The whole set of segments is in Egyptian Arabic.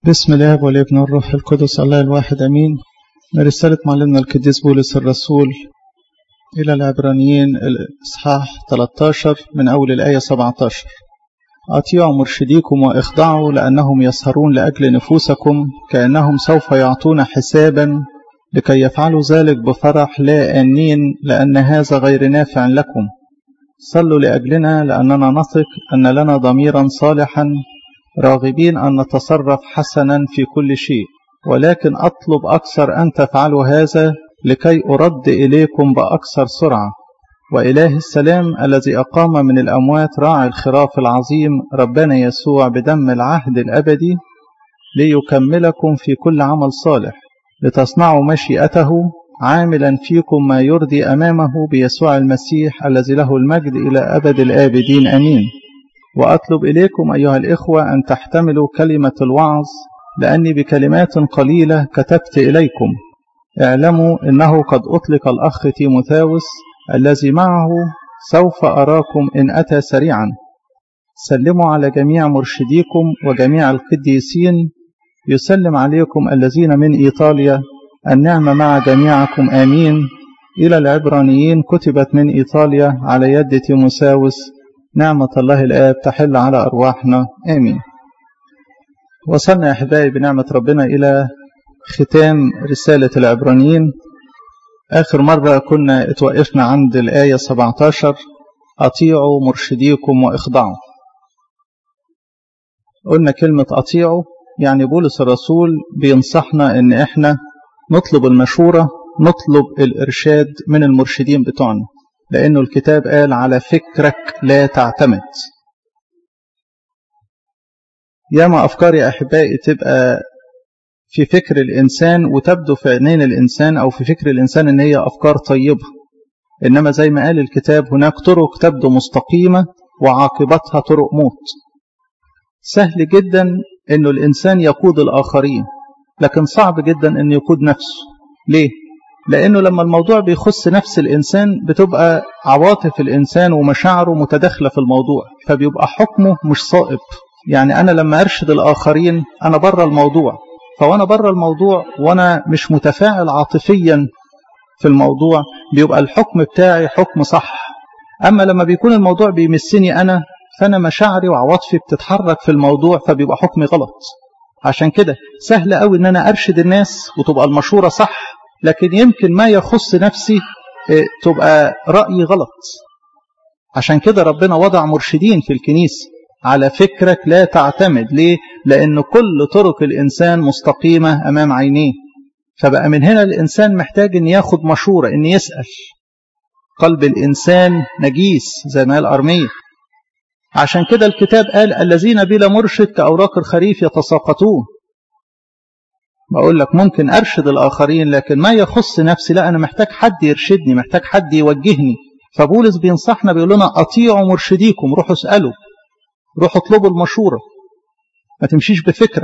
بسم الله والابن والروح القدس الله الواحد أمين من رسالة معلمنا القديس بولس الرسول إلى العبرانيين الإصحاح 13 من أول الآية 17 أطيعوا مرشديكم وإخضعوا لأنهم يسهرون لأجل نفوسكم كأنهم سوف يعطون حسابا لكي يفعلوا ذلك بفرح لا آنين لأن هذا غير نافع لكم صلوا لأجلنا لأننا نثق أن لنا ضميرا صالحا راغبين أن نتصرف حسنا في كل شيء ولكن أطلب أكثر أن تفعلوا هذا لكي أرد إليكم بأكثر سرعة وإله السلام الذي أقام من الأموات راعي الخراف العظيم ربنا يسوع بدم العهد الأبدي ليكملكم في كل عمل صالح لتصنعوا مشيئته عاملا فيكم ما يرضي أمامه بيسوع المسيح الذي له المجد إلى أبد الآبدين أمين وأطلب إليكم أيها الإخوة أن تحتملوا كلمة الوعظ لأني بكلمات قليلة كتبت إليكم اعلموا إنه قد أطلق الأخ تيموثاوس الذي معه سوف أراكم إن أتى سريعا سلموا على جميع مرشديكم وجميع القديسين يسلم عليكم الذين من إيطاليا النعمة مع جميعكم آمين إلى العبرانيين كتبت من إيطاليا على يد تيموساوس نعمة الله الآب تحل على أرواحنا آمين وصلنا يا أحبائي بنعمة ربنا إلى ختام رسالة العبرانيين آخر مرة كنا اتوقفنا عند الآية 17 أطيعوا مرشديكم وإخضعوا قلنا كلمة أطيعوا يعني بولس الرسول بينصحنا إن إحنا نطلب المشورة نطلب الإرشاد من المرشدين بتوعنا لأنه الكتاب قال على فكرك لا تعتمد ياما أفكار يا أحبائي تبقى في فكر الإنسان وتبدو في عينين الإنسان أو في فكر الإنسان إن هي أفكار طيبة إنما زي ما قال الكتاب هناك طرق تبدو مستقيمة وعاقبتها طرق موت سهل جدا إنه الإنسان يقود الآخرين لكن صعب جدا إنه يقود نفسه ليه؟ لأنه لما الموضوع بيخص نفس الإنسان بتبقى عواطف الإنسان ومشاعره متداخلة في الموضوع فبيبقى حكمه مش صائب يعني أنا لما أرشد الآخرين أنا بره الموضوع فوأنا بره الموضوع وأنا مش متفاعل عاطفيا في الموضوع بيبقى الحكم بتاعي حكم صح أما لما بيكون الموضوع بيمسني أنا فأنا مشاعري وعواطفي بتتحرك في الموضوع فبيبقى حكمي غلط عشان كده سهل قوي ان انا ارشد الناس وتبقى المشورة صح لكن يمكن ما يخص نفسي تبقى رأيي غلط عشان كده ربنا وضع مرشدين في الكنيسة على فكرك لا تعتمد ليه؟ لأن كل طرق الإنسان مستقيمة أمام عينيه فبقى من هنا الإنسان محتاج أن ياخد مشورة أن يسأل قلب الإنسان نجيس زي ما قال أرمية عشان كده الكتاب قال الذين بلا مرشد كأوراق الخريف يتساقطون بقول لك ممكن أرشد الآخرين لكن ما يخص نفسي لا أنا محتاج حد يرشدني محتاج حد يوجهني فبولس بينصحنا بيقول لنا أطيعوا مرشديكم روحوا اسألوا روحوا اطلبوا المشورة ما تمشيش بفكرك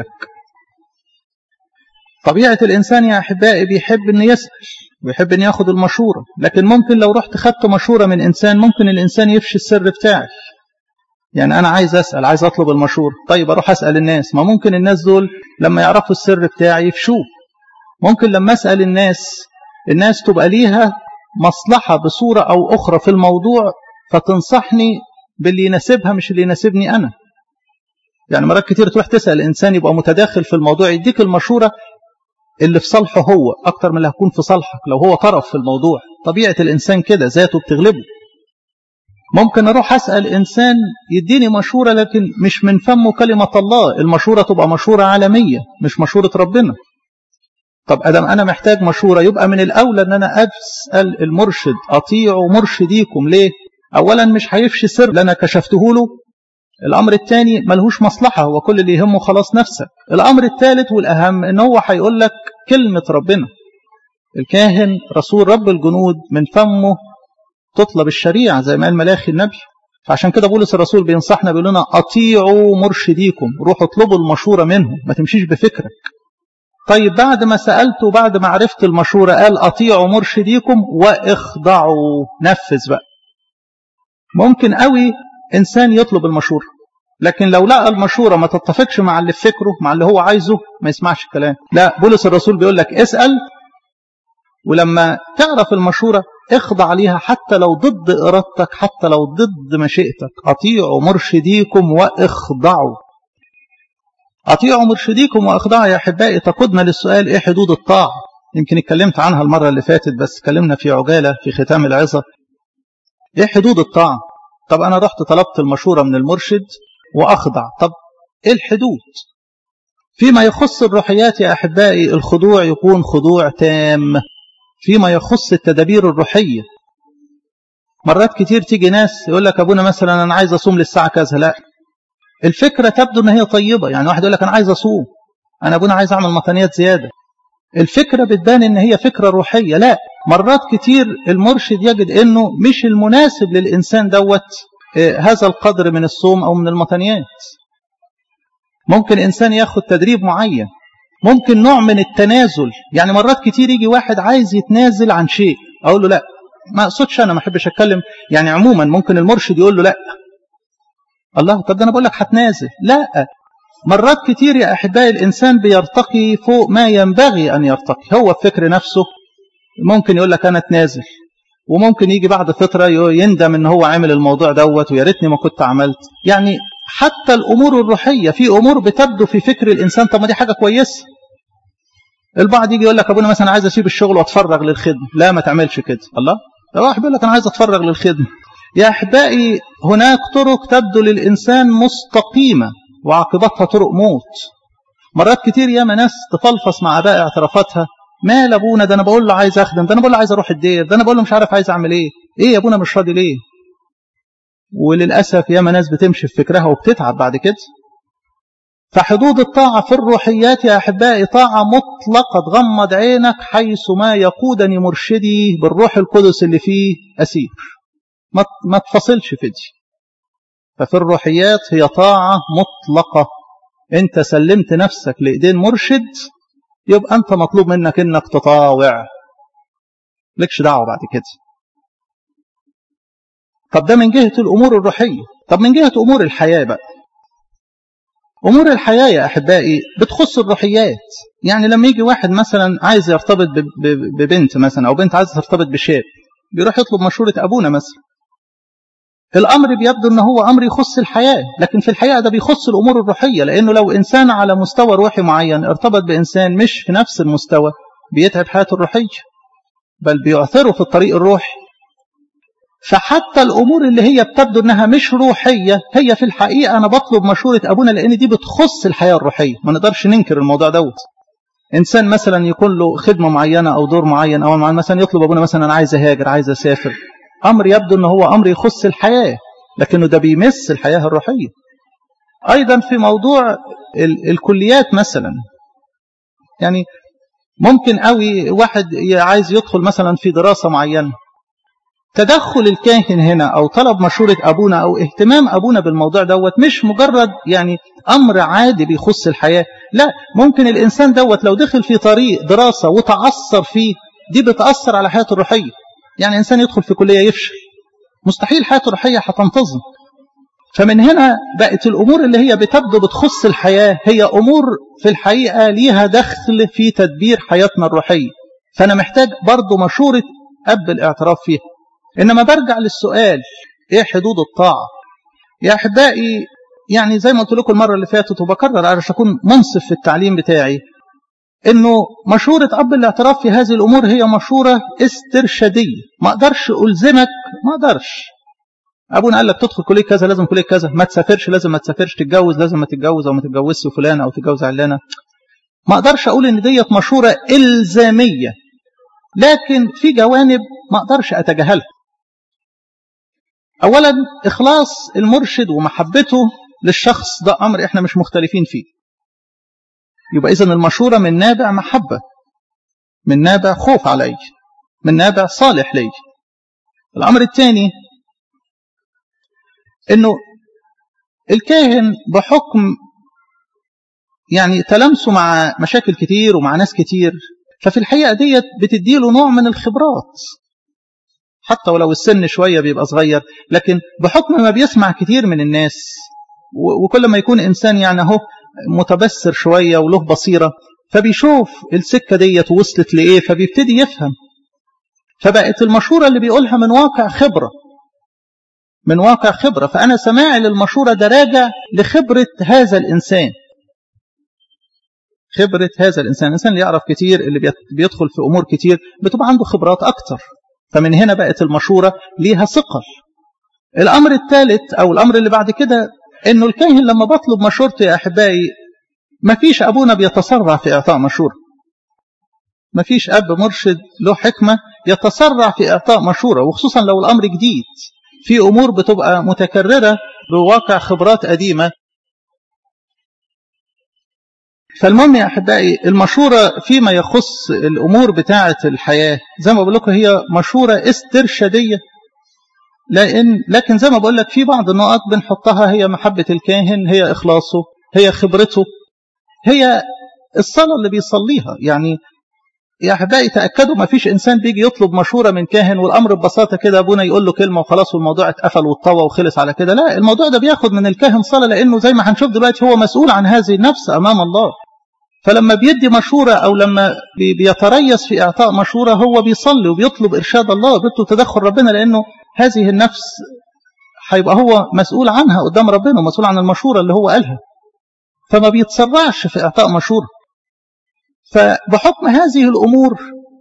طبيعة الإنسان يا أحبائي بيحب أن يسأل ويحب أن ياخد المشورة لكن ممكن لو رحت خدت مشورة من إنسان ممكن الإنسان يفشي السر بتاعي يعني أنا عايز أسأل عايز أطلب المشورة طيب أروح أسأل الناس ما ممكن الناس دول لما يعرفوا السر بتاعي يفشوه ممكن لما أسأل الناس الناس تبقى ليها مصلحة بصورة أو أخرى في الموضوع فتنصحني باللي يناسبها مش اللي يناسبني أنا يعني مرات كتير تروح تسأل إنسان يبقى متداخل في الموضوع يديك المشورة اللي في صالحه هو أكتر من اللي هتكون في صالحك لو هو طرف في الموضوع طبيعة الإنسان كده ذاته بتغلبه ممكن أروح أسأل إنسان يديني مشورة لكن مش من فمه كلمة الله المشورة تبقى مشورة عالمية مش مشورة ربنا طب أدم أنا محتاج مشورة يبقى من الأولى أن أنا أسأل المرشد أطيعوا مرشديكم ليه أولا مش هيفشي سر اللي أنا كشفته له الأمر الثاني ملهوش مصلحة هو كل اللي يهمه خلاص نفسك الأمر الثالث والأهم أن هو هيقول لك كلمة ربنا الكاهن رسول رب الجنود من فمه تطلب الشريعة زي ما قال ملاخي النبي فعشان كده بولس الرسول بينصحنا بيقول لنا أطيعوا مرشديكم روحوا اطلبوا المشورة منهم ما تمشيش بفكرك طيب بعد ما سألت وبعد ما عرفت المشورة قال أطيعوا مرشديكم وإخضعوا نفذ بقى ممكن قوي إنسان يطلب المشورة لكن لو لقى المشورة ما تتفقش مع اللي في فكره مع اللي هو عايزه ما يسمعش الكلام لا بولس الرسول بيقول لك اسأل ولما تعرف المشورة اخضع ليها حتى لو ضد إرادتك حتى لو ضد مشيئتك أطيعوا مرشديكم واخضعوا أطيعوا مرشديكم واخضعوا يا أحبائي تقودنا للسؤال إيه حدود الطاعة يمكن اتكلمت عنها المرة اللي فاتت بس اتكلمنا في عجالة في ختام العظة إيه حدود الطاعة طب أنا رحت طلبت المشورة من المرشد وأخضع طب إيه الحدود فيما يخص الروحيات يا أحبائي الخضوع يكون خضوع تام فيما يخص التدابير الروحية مرات كتير تيجي ناس يقول لك أبونا مثلا أنا عايز أصوم للساعة كذا لا الفكرة تبدو أن هي طيبة يعني واحد يقول لك أنا عايز أصوم أنا أبونا عايز أعمل مطانيات زيادة الفكرة بتبان أن هي فكرة روحية لا مرات كتير المرشد يجد أنه مش المناسب للإنسان دوت هذا القدر من الصوم أو من المطانيات ممكن إنسان ياخد تدريب معين ممكن نوع من التنازل يعني مرات كتير يجي واحد عايز يتنازل عن شيء أقول له لا ما أقصدش أنا ما أحبش أتكلم يعني عموما ممكن المرشد يقول له لا الله طب ده أنا بقول لك هتنازل لا مرات كتير يا أحبائي الإنسان بيرتقي فوق ما ينبغي أن يرتقي هو الفكر نفسه ممكن يقول لك أنا اتنازل وممكن يجي بعد فترة يندم ان هو عمل الموضوع دوت ويا ريتني ما كنت عملت يعني حتى الامور الروحيه في امور بتبدو في فكر الانسان طب ما دي حاجه كويسه البعض يجي يقول لك ابونا مثلا عايز اسيب الشغل واتفرغ للخدمه لا ما تعملش كده الله ده واحد بيقول لك انا عايز اتفرغ للخدمه يا احبائي هناك طرق تبدو للانسان مستقيمه وعاقبتها طرق موت مرات كتير ياما ناس تفلفص مع اباء اعترافاتها مال ابونا ده انا بقول له عايز اخدم ده انا بقول له عايز اروح الدير ده انا بقول له مش عارف عايز اعمل ايه ايه يا ابونا مش راضي ليه وللاسف ياما ناس بتمشي في فكرها وبتتعب بعد كده فحدود الطاعة في الروحيات يا أحبائي طاعة مطلقة تغمض عينك حيث ما يقودني مرشدي بالروح القدس اللي فيه أسير ما ما تفصلش في دي ففي الروحيات هي طاعة مطلقة أنت سلمت نفسك لإيدين مرشد يبقى أنت مطلوب منك إنك تطاوع لكش دعوة بعد كده طب ده من جهة الأمور الروحية طب من جهة أمور الحياة بقى أمور الحياة يا أحبائي بتخص الروحيات يعني لما يجي واحد مثلا عايز يرتبط ببنت مثلا أو بنت عايزة ترتبط بشاب بيروح يطلب مشورة أبونا مثلا الأمر بيبدو أنه هو أمر يخص الحياة لكن في الحقيقة ده بيخص الأمور الروحية لأنه لو إنسان على مستوى روحي معين ارتبط بإنسان مش في نفس المستوى بيتعب حياته الروحية بل بيعثره في الطريق الروحي فحتى الأمور اللي هي بتبدو أنها مش روحية هي في الحقيقة أنا بطلب مشورة أبونا لأن دي بتخص الحياة الروحية ما نقدرش ننكر الموضوع دوت إنسان مثلا يكون له خدمة معينة أو دور معين أو مثلا يطلب أبونا مثلا أنا عايز أهاجر عايز أسافر أمر يبدو أنه هو أمر يخص الحياة لكنه ده بيمس الحياة الروحية أيضا في موضوع ال الكليات مثلا يعني ممكن قوي واحد عايز يدخل مثلا في دراسة معينة تدخل الكاهن هنا أو طلب مشورة أبونا أو اهتمام أبونا بالموضوع دوت مش مجرد يعني أمر عادي بيخص الحياة لا ممكن الإنسان دوت لو دخل في طريق دراسة وتعثر فيه دي بتأثر على حياته الروحية يعني إنسان يدخل في كلية يفشل مستحيل حياته الروحية هتنتظم فمن هنا بقت الأمور اللي هي بتبدو بتخص الحياة هي أمور في الحقيقة ليها دخل في تدبير حياتنا الروحية فأنا محتاج برضو مشورة أب الاعتراف فيها إنما برجع للسؤال إيه حدود الطاعة يا أحبائي يعني زي ما قلت لكم المرة اللي فاتت وبكرر علشان أكون منصف في التعليم بتاعي إنه مشورة أب الاعتراف في هذه الأمور هي مشورة استرشادية ما أقدرش ألزمك ما أقدرش أبونا قال لك تدخل كلية كذا لازم كلية كذا ما تسافرش لازم ما تسافرش تتجوز لازم ما تتجوز أو ما تتجوزش فلان أو تتجوز علانة ما أقدرش أقول إن ديت مشورة إلزامية لكن في جوانب ما أقدرش أتجاهلها أولا إخلاص المرشد ومحبته للشخص ده أمر إحنا مش مختلفين فيه يبقى إذن المشورة من نابع محبة من نابع خوف علي من نابع صالح لي الأمر الثاني إنه الكاهن بحكم يعني تلامسه مع مشاكل كتير ومع ناس كتير ففي الحقيقة ديت بتديله نوع من الخبرات حتى ولو السن شوية بيبقى صغير لكن بحكم ما بيسمع كتير من الناس وكل ما يكون إنسان يعني أهو متبصر شوية وله بصيرة فبيشوف السكة ديت وصلت لإيه فبيبتدي يفهم فبقت المشورة اللي بيقولها من واقع خبرة من واقع خبرة فأنا سماعي للمشورة ده راجع لخبرة هذا الإنسان خبرة هذا الإنسان الإنسان اللي يعرف كتير اللي بيدخل في أمور كتير بتبقى عنده خبرات أكتر فمن هنا بقت المشورة ليها ثقل الأمر الثالث أو الأمر اللي بعد كده إنه الكاهن لما بطلب مشورته يا أحبائي ما فيش أبونا بيتسرع في إعطاء مشورة ما فيش أب مرشد له حكمة يتسرع في إعطاء مشورة وخصوصا لو الأمر جديد في أمور بتبقى متكررة بواقع خبرات قديمة فالمهم يا أحبائي المشورة فيما يخص الأمور بتاعة الحياة زي ما بقول لكم هي مشورة استرشادية لأن لكن زي ما بقول لك في بعض النقط بنحطها هي محبة الكاهن هي إخلاصه هي خبرته هي الصلاة اللي بيصليها يعني يا أحبائي تأكدوا ما فيش إنسان بيجي يطلب مشورة من كاهن والأمر ببساطة كده أبونا يقول له كلمة وخلاص والموضوع اتقفل واتطوى وخلص على كده لا الموضوع ده بياخد من الكاهن صلاة لأنه زي ما هنشوف دلوقتي هو مسؤول عن هذه النفس أمام الله فلما بيدي مشورة أو لما بيتريث في إعطاء مشورة هو بيصلي وبيطلب إرشاد الله بيطلب تدخل ربنا لأنه هذه النفس هيبقى هو مسؤول عنها قدام ربنا ومسؤول عن المشورة اللي هو قالها فما بيتسرعش في إعطاء مشورة فبحكم هذه الأمور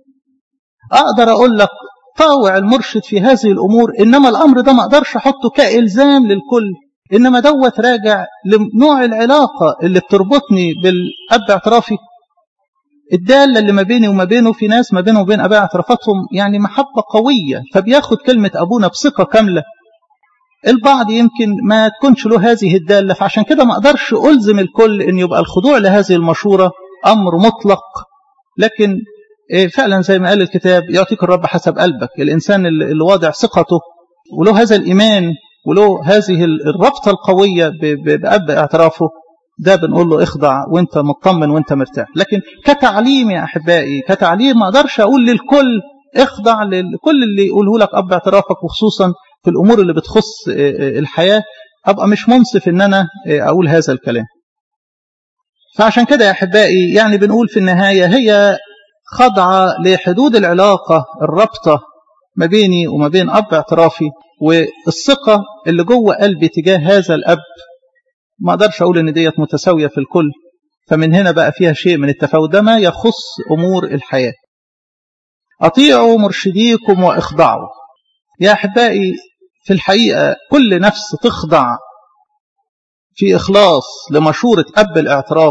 أقدر أقول لك طاوع المرشد في هذه الأمور إنما الأمر ده ما أقدرش أحطه كإلزام للكل إنما دوت راجع لنوع العلاقة اللي بتربطني بالأب اعترافي الدالة اللي ما بيني وما بينه في ناس ما بينه وبين أباء اعترافاتهم يعني محبة قوية فبياخد كلمة أبونا بثقة كاملة البعض يمكن ما تكونش له هذه الدالة فعشان كده ما أقدرش ألزم الكل أن يبقى الخضوع لهذه المشورة أمر مطلق لكن فعلا زي ما قال الكتاب يعطيك الرب حسب قلبك الإنسان اللي واضع ثقته وله هذا الإيمان وله هذه الربطة القوية بأب اعترافه ده بنقول له اخضع وانت مطمن وانت مرتاح لكن كتعليم يا أحبائي كتعليم ما أقدرش أقول للكل اخضع لكل اللي يقوله لك أب اعترافك وخصوصا في الأمور اللي بتخص الحياة أبقى مش منصف إن أنا أقول هذا الكلام فعشان كده يا أحبائي يعني بنقول في النهاية هي خضعة لحدود العلاقة الرابطة ما بيني وما بين أب اعترافي والثقة اللي جوه قلبي تجاه هذا الأب ما أقدرش أقول إن ديت متساوية في الكل فمن هنا بقى فيها شيء من التفاوت ده ما يخص أمور الحياة أطيعوا مرشديكم وإخضعوا يا أحبائي في الحقيقة كل نفس تخضع في إخلاص لمشورة أب الاعتراف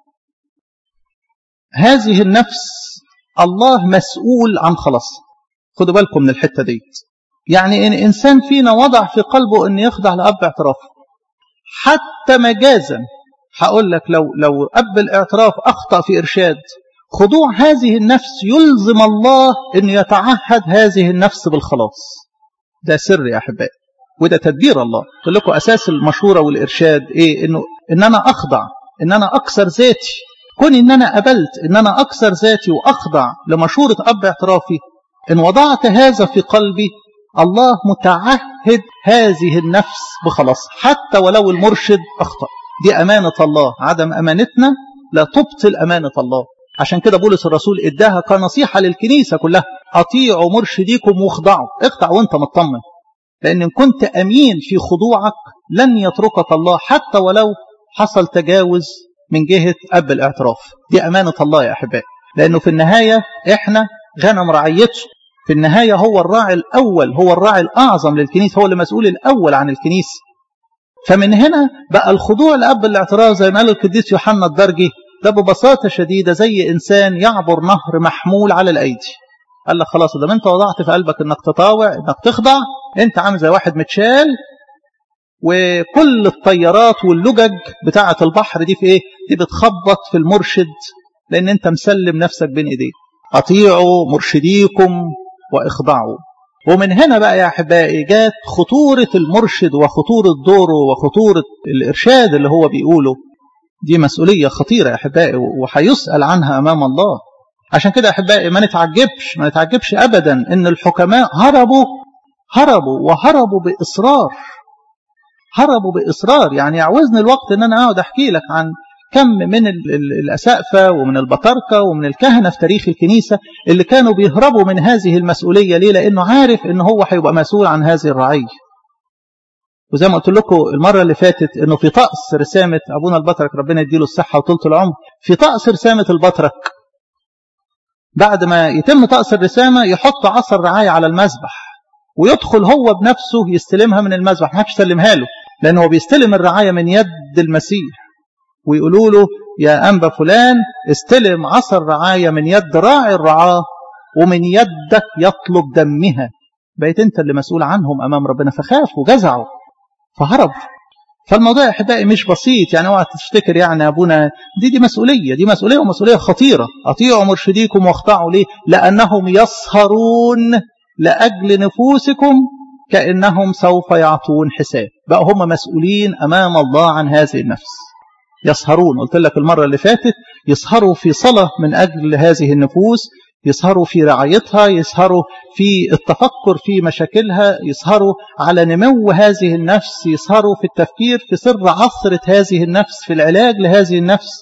هذه النفس الله مسؤول عن خلاصها خدوا بالكم من الحتة دي يعني إن إنسان فينا وضع في قلبه أن يخضع لأب اعترافه حتى مجازا هقول لك لو لو أب الاعتراف أخطأ في إرشاد خضوع هذه النفس يلزم الله أن يتعهد هذه النفس بالخلاص ده سر يا أحبائي وده تدبير الله قلت لكم أساس المشورة والإرشاد إيه إنه إن أنا أخضع إن أنا أكسر ذاتي كون إن أنا قبلت إن أنا أكسر ذاتي وأخضع لمشورة أب اعترافي إن وضعت هذا في قلبي الله متعهد هذه النفس بخلاص حتى ولو المرشد أخطأ دي أمانة الله عدم أمانتنا لا تبطل أمانة الله عشان كده بولس الرسول اداها كنصيحة للكنيسة كلها أطيعوا مرشديكم واخضعوا اخضع وانت مطمن لأن إن كنت أمين في خضوعك لن يتركك الله حتى ولو حصل تجاوز من جهة أب الاعتراف دي أمانة الله يا أحبائي لأنه في النهاية إحنا غنم رعيته في النهاية هو الراعي الأول هو الراعي الأعظم للكنيسة هو المسؤول الأول عن الكنيسة فمن هنا بقى الخضوع لأب الاعتراف زي ما قال القديس يوحنا الدرجي ده ببساطة شديدة زي إنسان يعبر نهر محمول على الأيدي قال لك خلاص ده انت وضعت في قلبك انك تطاوع انك تخضع انت عامل زي واحد متشال وكل الطيارات واللجج بتاعة البحر دي في ايه دي بتخبط في المرشد لان انت مسلم نفسك بين ايديه اطيعوا مرشديكم واخضعوا ومن هنا بقى يا احبائي جات خطورة المرشد وخطورة دوره وخطورة الارشاد اللي هو بيقوله دي مسؤولية خطيرة يا احبائي وهيسأل عنها امام الله عشان كده احبائي ما نتعجبش ما نتعجبش ابدا ان الحكماء هربوا هربوا وهربوا باصرار هربوا بإصرار يعني يعوزني الوقت ان انا اقعد احكي لك عن كم من الأسقفة ومن البطاركة ومن الكهنة في تاريخ الكنيسة اللي كانوا بيهربوا من هذه المسؤولية ليه لأنه عارف ان هو هيبقى مسؤول عن هذه الرعية وزي ما قلت لكم المرة اللي فاتت انه في طقس رسامة ابونا البطرك ربنا يديله الصحة وطولة العمر في طقس رسامة البطرك بعد ما يتم طقس الرسامة يحط عصا الرعاية على المذبح ويدخل هو بنفسه يستلمها من المذبح ما حدش يسلمها له لأنه هو بيستلم الرعاية من يد المسيح ويقولوا له يا أنبا فلان استلم عصا الرعاية من يد راعي الرعاة ومن يدك يطلب دمها بقيت انت اللي مسؤول عنهم امام ربنا فخافوا وجزعوا فهرب فالموضوع يا احبائي مش بسيط يعني اوعى تفتكر يعني ابونا دي دي مسؤوليه دي مسؤوليه ومسؤوليه خطيره اطيعوا مرشديكم واخضعوا ليه لانهم يسهرون لاجل نفوسكم كانهم سوف يعطون حساب بقى هم مسؤولين امام الله عن هذه النفس يسهرون قلت لك المره اللي فاتت يسهروا في صلاه من اجل هذه النفوس يسهروا في رعايتها يسهروا في التفكر في مشاكلها يسهروا على نمو هذه النفس يسهروا في التفكير في سر عصرة هذه النفس في العلاج لهذه النفس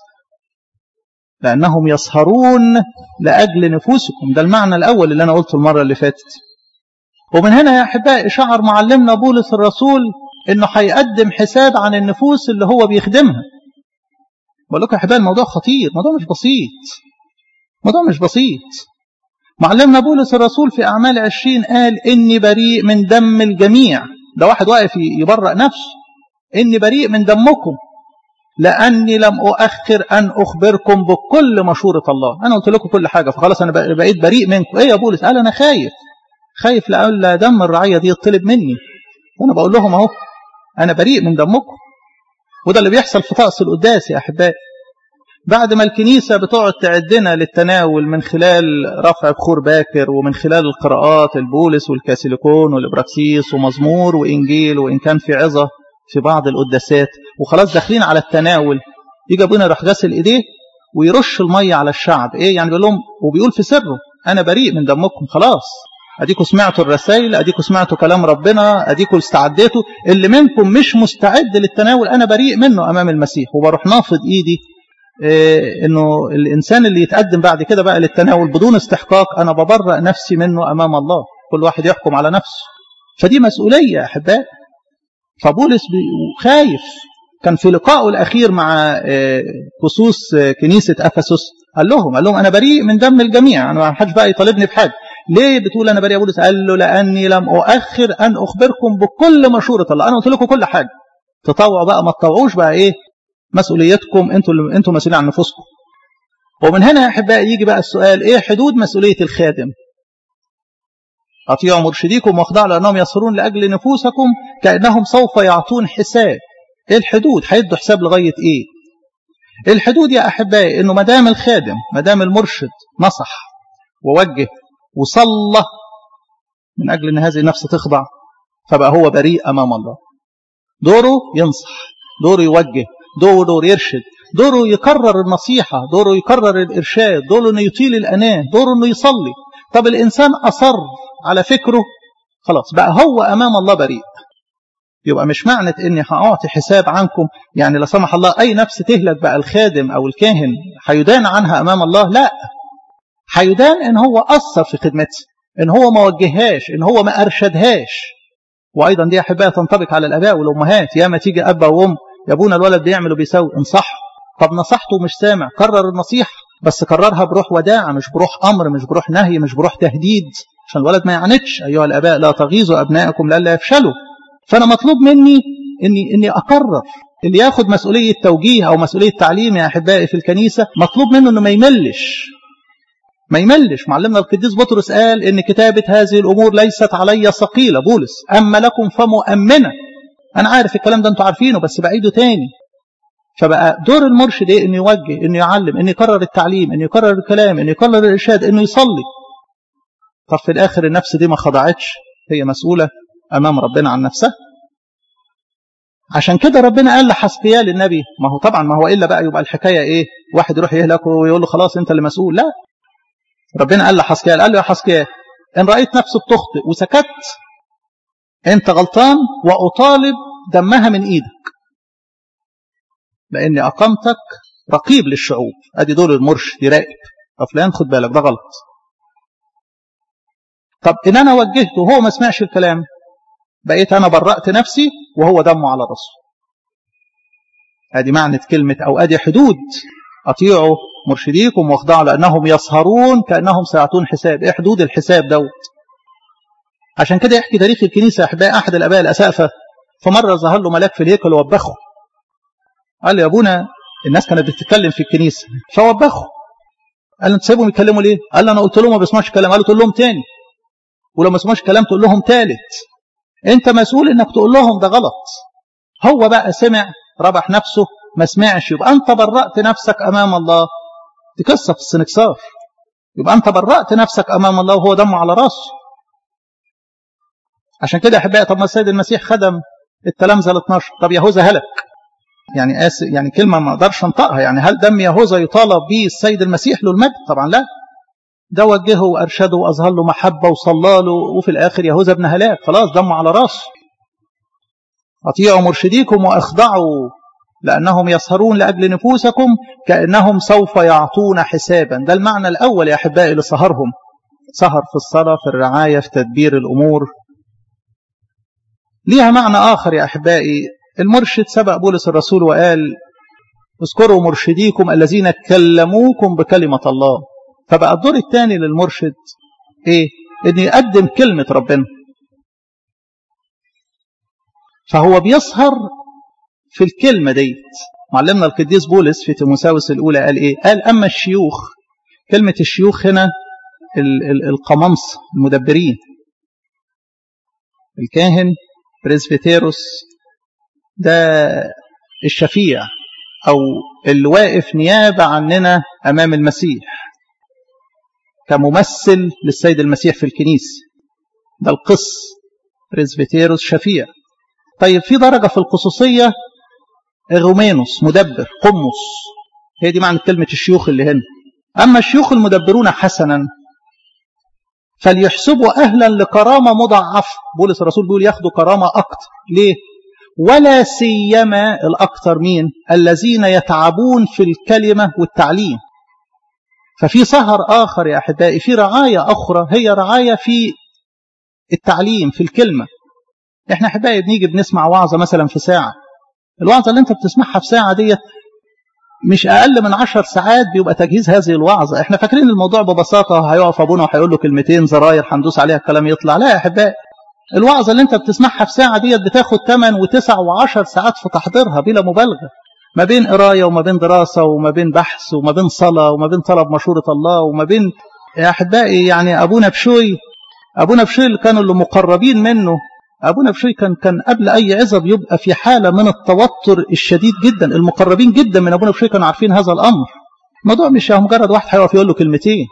لأنهم يسهرون لأجل نفوسكم ده المعنى الأول اللي أنا قلته المرة اللي فاتت ومن هنا يا أحبائي شعر معلمنا بولس الرسول إنه هيقدم حساب عن النفوس اللي هو بيخدمها بقول لكم يا أحبائي الموضوع خطير الموضوع مش بسيط الموضوع مش بسيط معلمنا بولس الرسول في أعمال عشرين قال إني بريء من دم الجميع ده واحد واقف يبرأ نفسه إني بريء من دمكم لأني لم أؤخر أن أخبركم بكل مشورة الله أنا قلت لكم كل حاجة فخلاص أنا بقيت بريء منكم إيه يا بولس قال أنا خايف خايف لألا دم الرعية دي يطلب مني وأنا بقول لهم أهو أنا بريء من دمكم وده اللي بيحصل في طقس القداس يا أحبائي بعد ما الكنيسة بتقعد تعدنا للتناول من خلال رفع بخور باكر ومن خلال القراءات البولس والكاسيليكون والإبراكسيس ومزمور وإنجيل وإن كان في عظة في بعض القداسات وخلاص داخلين على التناول يجي ابونا يروح غسل ايديه ويرش المية على الشعب ايه يعني بيقول لهم وبيقول في سره انا بريء من دمكم خلاص اديكوا سمعتوا الرسائل اديكوا سمعتوا كلام ربنا اديكوا استعديتوا اللي منكم مش مستعد للتناول انا بريء منه امام المسيح وبروح نافض ايدي إيه انه الانسان اللي يتقدم بعد كده بقى للتناول بدون استحقاق انا ببرأ نفسي منه امام الله كل واحد يحكم على نفسه فدي مسؤولية يا احبائي فبولس خايف كان في لقائه الاخير مع خصوص كنيسة افسس قال لهم قال لهم انا بريء من دم الجميع انا ما حدش بقى يطالبني بحاجه ليه بتقول انا بريء يا بولس قال له لاني لم اؤخر ان اخبركم بكل مشوره الله انا قلت لكم كل حاجه تطوعوا بقى ما تطوعوش بقى ايه مسؤوليتكم انتوا انتوا مسؤولين عن نفوسكم ومن هنا يا احبائي يجي بقى السؤال ايه حدود مسؤوليه الخادم اطيعوا مرشديكم واخضعوا لانهم يصرون لاجل نفوسكم كانهم سوف يعطون حساب ايه الحدود هيدوا حساب لغايه ايه الحدود يا احبائي انه ما دام الخادم ما دام المرشد نصح ووجه وصلى من اجل ان هذه النفس تخضع فبقى هو بريء امام الله دوره ينصح دوره يوجه دوره دور يرشد دوره يكرر النصيحة دوره يكرر الإرشاد دوره أنه يطيل الأناه دوره أنه يصلي طب الإنسان أصر على فكره خلاص بقى هو أمام الله بريء يبقى مش معنى اني هأعطي حساب عنكم يعني لا سمح الله اي نفس تهلك بقى الخادم او الكاهن هيدان عنها امام الله لا هيدان ان هو اثر في خدمته ان هو ما وجههاش ان هو ما ارشدهاش وايضا دي احبائي تنطبق على الاباء والامهات ياما تيجي اب وام يا ابونا الولد بيعمل وبيسوي انصحه طب نصحته مش سامع كرر النصيحه بس كررها بروح وداعة مش بروح امر مش بروح نهي مش بروح تهديد عشان الولد ما يعاندش ايها الاباء لا تغيظوا ابنائكم لئلا يفشلوا فانا مطلوب مني اني اني اقرر اللي ياخد مسؤوليه توجيه او مسؤوليه تعليم يا احبائي في الكنيسه مطلوب منه انه ما يملش ما يملش معلمنا القديس بطرس قال ان كتابه هذه الامور ليست علي ثقيله بولس اما لكم فمؤمنه انا عارف الكلام ده انتوا عارفينه بس بعيده تاني فبقى دور المرشد ايه انه يوجه انه يعلم انه يكرر التعليم انه يكرر الكلام انه يكرر الارشاد انه يصلي طب في الاخر النفس دي ما خضعتش هي مسؤوله امام ربنا عن نفسها عشان كده ربنا قال لحسقيال النبي ما هو طبعا ما هو الا بقى يبقى الحكايه ايه واحد يروح يهلك ويقول له خلاص انت اللي مسؤول لا ربنا قال لحسقيال قال له يا حسقيال ان رايت نفسك تخطئ وسكت انت غلطان واطالب دمها من ايدك لاني اقامتك رقيب للشعوب ادي دور المرشد يراقب فلان خد بالك ده غلط طب ان انا وجهته وهو ما سمعش الكلام بقيت انا برأت نفسي وهو دمه على راسه ادي معنى كلمة او ادي حدود اطيعوا مرشديكم واخضعوا لانهم يسهرون كانهم سيعطون حساب ايه حدود الحساب دوت عشان كده يحكي تاريخ الكنيسة يا احبائي احد الاباء الاسافة فمرة ظهر له ملاك في الهيكل ووبخه قال له يا ابونا الناس كانت بتتكلم في الكنيسة فوبخه قال له انت سايبهم يتكلموا ليه قال له انا قلت لهم ما بيسمعوش كلام قال له تقول لهم تاني ولو ما سمعوش كلام تقول لهم تالت انت مسؤول انك تقول لهم ده غلط هو بقى سمع ربح نفسه ما سمعش يبقى انت برأت نفسك امام الله دي قصه في السنكسار يبقى انت برأت نفسك امام الله وهو دمه على راسه عشان كده احبائي طب ما السيد المسيح خدم التلامذه ال 12 طب يهوذا هلك يعني آس يعني كلمه ما اقدرش انطقها يعني هل دم يهوذا يطالب به السيد المسيح له المجد طبعا لا ده وجهه وارشده واظهر له محبه وصلى له وفي الاخر يهوذا ابن هلاك خلاص دمه على راسه اطيعوا مرشديكم واخضعوا لانهم يسهرون لاجل نفوسكم كانهم سوف يعطون حسابا ده المعنى الاول يا احبائي لسهرهم سهر في الصلاه في الرعايه في تدبير الامور ليها معنى اخر يا احبائي المرشد سبق بولس الرسول وقال اذكروا مرشديكم الذين كلموكم بكلمه الله فبقى الدور الثاني للمرشد ايه ان يقدم كلمة ربنا فهو بيسهر في الكلمة ديت معلمنا القديس بولس في تيموساوس الأولى قال إيه قال أما الشيوخ كلمة الشيوخ هنا القمامس المدبرين الكاهن بريسبيتيروس ده الشفيع أو اللي واقف نيابة عننا أمام المسيح كممثل للسيد المسيح في الكنيسة ده القس بريسبيتيروس شفيع طيب في درجة في الخصوصية اغومينوس مدبر قمص هي دي معنى كلمة الشيوخ اللي هنا أما الشيوخ المدبرون حسنا فليحسبوا أهلا لكرامة مضاعفة بولس الرسول بيقول ياخدوا كرامة أكتر ليه ولا سيما الأكثر مين الذين يتعبون في الكلمة والتعليم ففي سهر آخر يا أحبائي في رعاية أخرى هي رعاية في التعليم في الكلمة احنا أحبائي بنيجي بنسمع وعظة مثلا في ساعة الوعظة اللي انت بتسمعها في ساعة ديت مش أقل من عشر ساعات بيبقى تجهيز هذه الوعظة احنا فاكرين الموضوع ببساطة هيقف أبونا وهيقول له كلمتين زراير هندوس عليها الكلام يطلع لا يا أحبائي الوعظة اللي انت بتسمعها في ساعة ديت بتاخد 8 و9 و10 ساعات في تحضيرها بلا مبالغة ما بين قراية وما بين دراسة وما بين بحث وما بين صلاة وما بين طلب مشورة الله وما بين يا أحبائي يعني أبونا بشوي أبونا بشوي اللي كانوا اللي مقربين منه أبونا بشوي كان كان قبل أي عظة بيبقى في حالة من التوتر الشديد جدا المقربين جدا من أبونا بشوي كانوا عارفين هذا الأمر الموضوع مش مجرد واحد هيقف يقول له كلمتين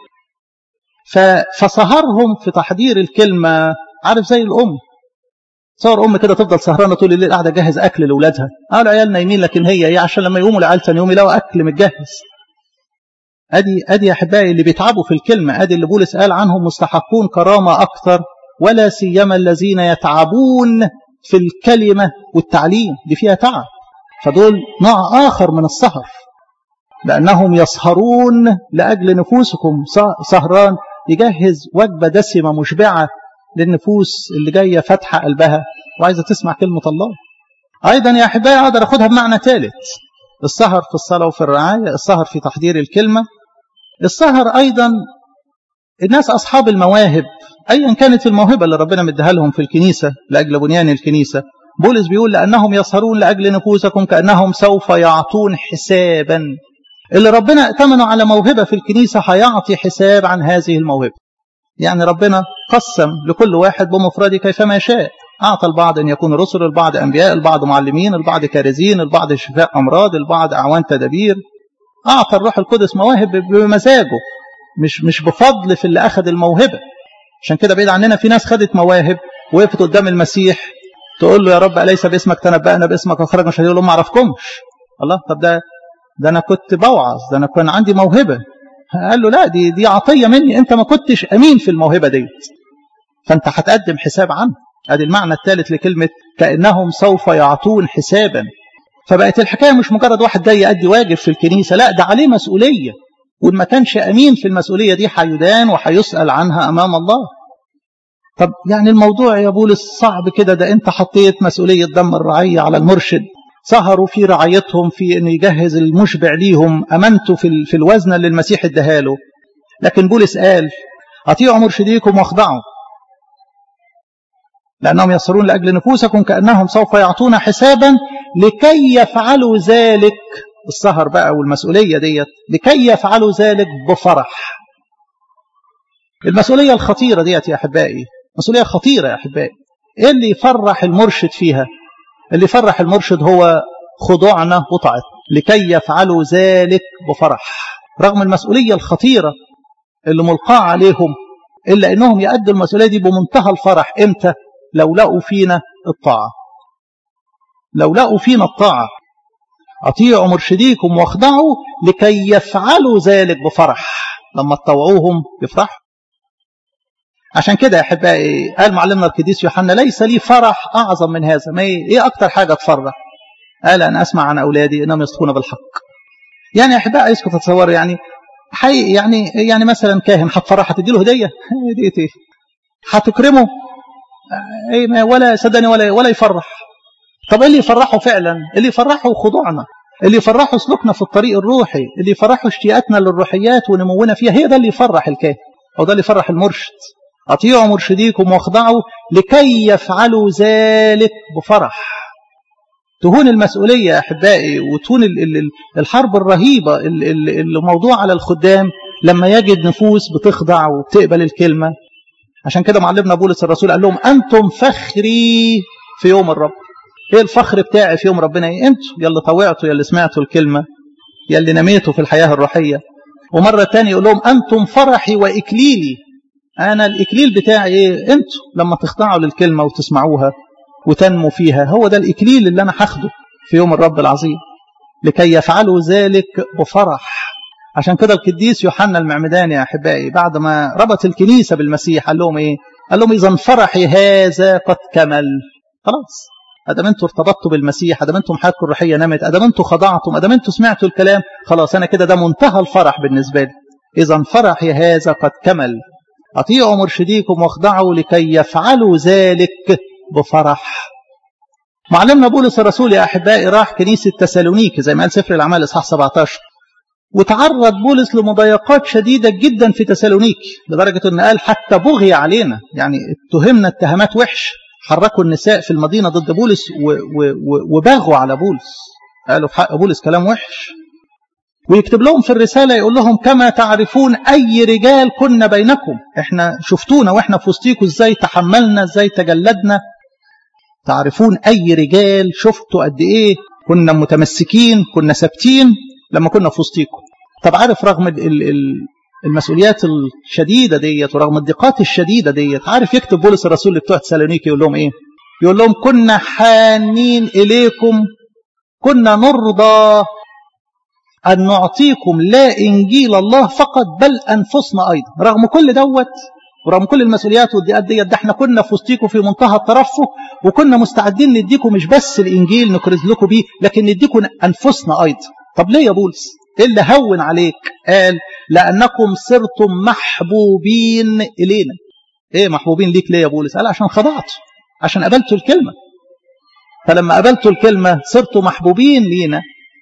فسهرهم في تحضير الكلمة عارف زي الأم صور أم كده تفضل سهرانة طول الليل قاعدة جهز أكل لأولادها قالوا عيال نايمين لكن هي إيه عشان لما يقوموا العيال ثاني يوم يلاقوا أكل متجهز أدي أدي يا أحبائي اللي بيتعبوا في الكلمة أدي اللي بولس قال عنهم مستحقون كرامة أكثر ولا سيما الذين يتعبون في الكلمة والتعليم دي فيها تعب فدول نوع آخر من السهر لأنهم يسهرون لأجل نفوسكم سهران يجهز وجبة دسمة مشبعة للنفوس اللي جاية فاتحة قلبها وعايزة تسمع كلمة الله أيضا يا أحبائي أقدر أخدها بمعنى ثالث السهر في الصلاة وفي الرعاية السهر في تحضير الكلمة السهر أيضا الناس أصحاب المواهب أيا كانت الموهبة اللي ربنا مديها لهم في الكنيسة لأجل بنيان الكنيسة بولس بيقول لأنهم يسهرون لأجل نفوسكم كأنهم سوف يعطون حسابا اللي ربنا ائتمنوا على موهبة في الكنيسة هيعطي حساب عن هذه الموهبة يعني ربنا قسم لكل واحد بمفرده كيفما يشاء أعطى البعض أن يكون رسل البعض أنبياء البعض معلمين البعض كارزين البعض شفاء أمراض البعض أعوان تدابير أعطى الروح القدس مواهب بمزاجه مش مش بفضل في اللي أخذ الموهبة عشان كده بعيد عننا في ناس خدت مواهب وقفت قدام المسيح تقول له يا رب أليس باسمك تنبأنا باسمك أخرجنا مش هيقول لهم ما أعرفكمش الله طب ده ده أنا كنت بوعظ ده أنا كان عندي موهبة قال له لا دي دي عطية مني أنت ما كنتش أمين في الموهبة ديت فأنت هتقدم حساب عنه ادي المعنى الثالث لكلمة كأنهم سوف يعطون حسابا فبقت الحكاية مش مجرد واحد جاي يأدي واجب في الكنيسة لا ده عليه مسؤولية وإن ما كانش أمين في المسؤولية دي هيدان وهيسأل عنها أمام الله طب يعني الموضوع يا بولس صعب كده ده أنت حطيت مسؤولية دم الرعية على المرشد سهروا في رعايتهم في أن يجهز المشبع ليهم أمنتوا في, في الوزن اللي المسيح اداهاله لكن بولس قال أطيعوا مرشديكم واخضعوا لأنهم يصرون لأجل نفوسكم كأنهم سوف يعطون حسابا لكي يفعلوا ذلك السهر بقى والمسؤولية ديت لكي يفعلوا ذلك بفرح المسؤولية الخطيرة ديت يا أحبائي مسؤولية خطيرة يا أحبائي إيه اللي يفرح المرشد فيها اللي يفرح المرشد هو خضوعنا وطاعتنا لكي يفعلوا ذلك بفرح رغم المسؤولية الخطيرة اللي ملقاة عليهم إلا أنهم يأدوا المسؤولية دي بمنتهى الفرح إمتى لو لقوا فينا الطاعة لو لقوا فينا الطاعة أطيعوا مرشديكم واخضعوا لكي يفعلوا ذلك بفرح لما تطوعوهم يفرحوا عشان كده يا أحبائي قال معلمنا القديس يوحنا ليس لي فرح أعظم من هذا ما إيه أكتر حاجة تفرح قال أن أسمع عن أولادي إنهم يصدقون بالحق يعني يا أحبائي اسكت تتصور يعني حقيقي يعني يعني مثلا كاهن هتفرح هتدي له هدية هدية إيه هتكرمه ايه ولا صدقني ولا ولا يفرح طب ايه اللي يفرحه فعلا اللي يفرحه خضوعنا اللي يفرحه سلوكنا في الطريق الروحي اللي يفرحه اشتياقنا للروحيات ونمونا فيها هي ده اللي يفرح الكاهن او ده اللي يفرح المرشد اطيعوا مرشديكم واخضعوا لكي يفعلوا ذلك بفرح تهون المسؤولية يا أحبائي وتهون الحرب الرهيبة اللي موضوع على الخدام لما يجد نفوس بتخضع وبتقبل الكلمة عشان كده معلمنا بولس الرسول قال لهم أنتم فخري في يوم الرب ايه الفخر بتاعي في يوم ربنا ايه انتوا يلي طوعتوا يلي سمعتوا الكلمة يلي نميتوا في الحياة الروحية ومرة تانية يقول لهم أنتم فرحي وإكليلي أنا الإكليل بتاعي ايه انتوا لما تخضعوا للكلمة وتسمعوها وتنموا فيها هو ده الإكليل اللي أنا هاخده في يوم الرب العظيم لكي يفعلوا ذلك بفرح عشان كده القديس يوحنا المعمداني يا أحبائي بعد ما ربط الكنيسة بالمسيح قال لهم إيه قال لهم إذا فرحي هذا قد كمل خلاص ادام انتوا ارتبطتوا بالمسيح ادام انتم حياتكم الروحيه نمت ادام انتوا خضعتم ادام انتوا سمعتوا الكلام خلاص انا كده ده منتهى الفرح بالنسبه لي اذا فرحي هذا قد كمل اطيعوا مرشديكم واخضعوا لكي يفعلوا ذلك بفرح معلمنا بولس الرسول يا احبائي راح كنيسه تسالونيكي زي ما قال سفر الاعمال اصحاح 17 وتعرض بولس لمضايقات شديده جدا في تسالونيكي لدرجه ان قال حتى بغي علينا يعني اتهمنا اتهامات وحش حركوا النساء في المدينة ضد بولس وباغوا على بولس قالوا في حق بولس كلام وحش ويكتب لهم في الرسالة يقول لهم كما تعرفون أي رجال كنا بينكم احنا شفتونا واحنا في وسطيكم ازاي تحملنا ازاي تجلدنا تعرفون أي رجال شفتوا قد ايه كنا متمسكين كنا ثابتين لما كنا في وسطيكم طب عارف رغم ال ال المسؤوليات الشديدة ديت ورغم الضيقات الشديدة ديت عارف يكتب بولس الرسول بتوع تسالونيكي يقول لهم ايه يقول لهم كنا حانين إليكم كنا نرضى أن نعطيكم لا إنجيل الله فقط بل أنفسنا أيضا رغم كل دوت ورغم كل المسؤوليات والضيقات ديت ده احنا كنا في وسطيكم في منتهى الترفه وكنا مستعدين نديكم مش بس الإنجيل نكرز لكم بيه لكن نديكم أنفسنا أيضا طب ليه يا بولس ايه اللي هون عليك قال لأنكم صرتم محبوبين إلينا إيه محبوبين ليك ليه يا بولس قال عشان خضعت عشان قبلتوا الكلمة فلما قبلتوا الكلمة صرتوا محبوبين لينا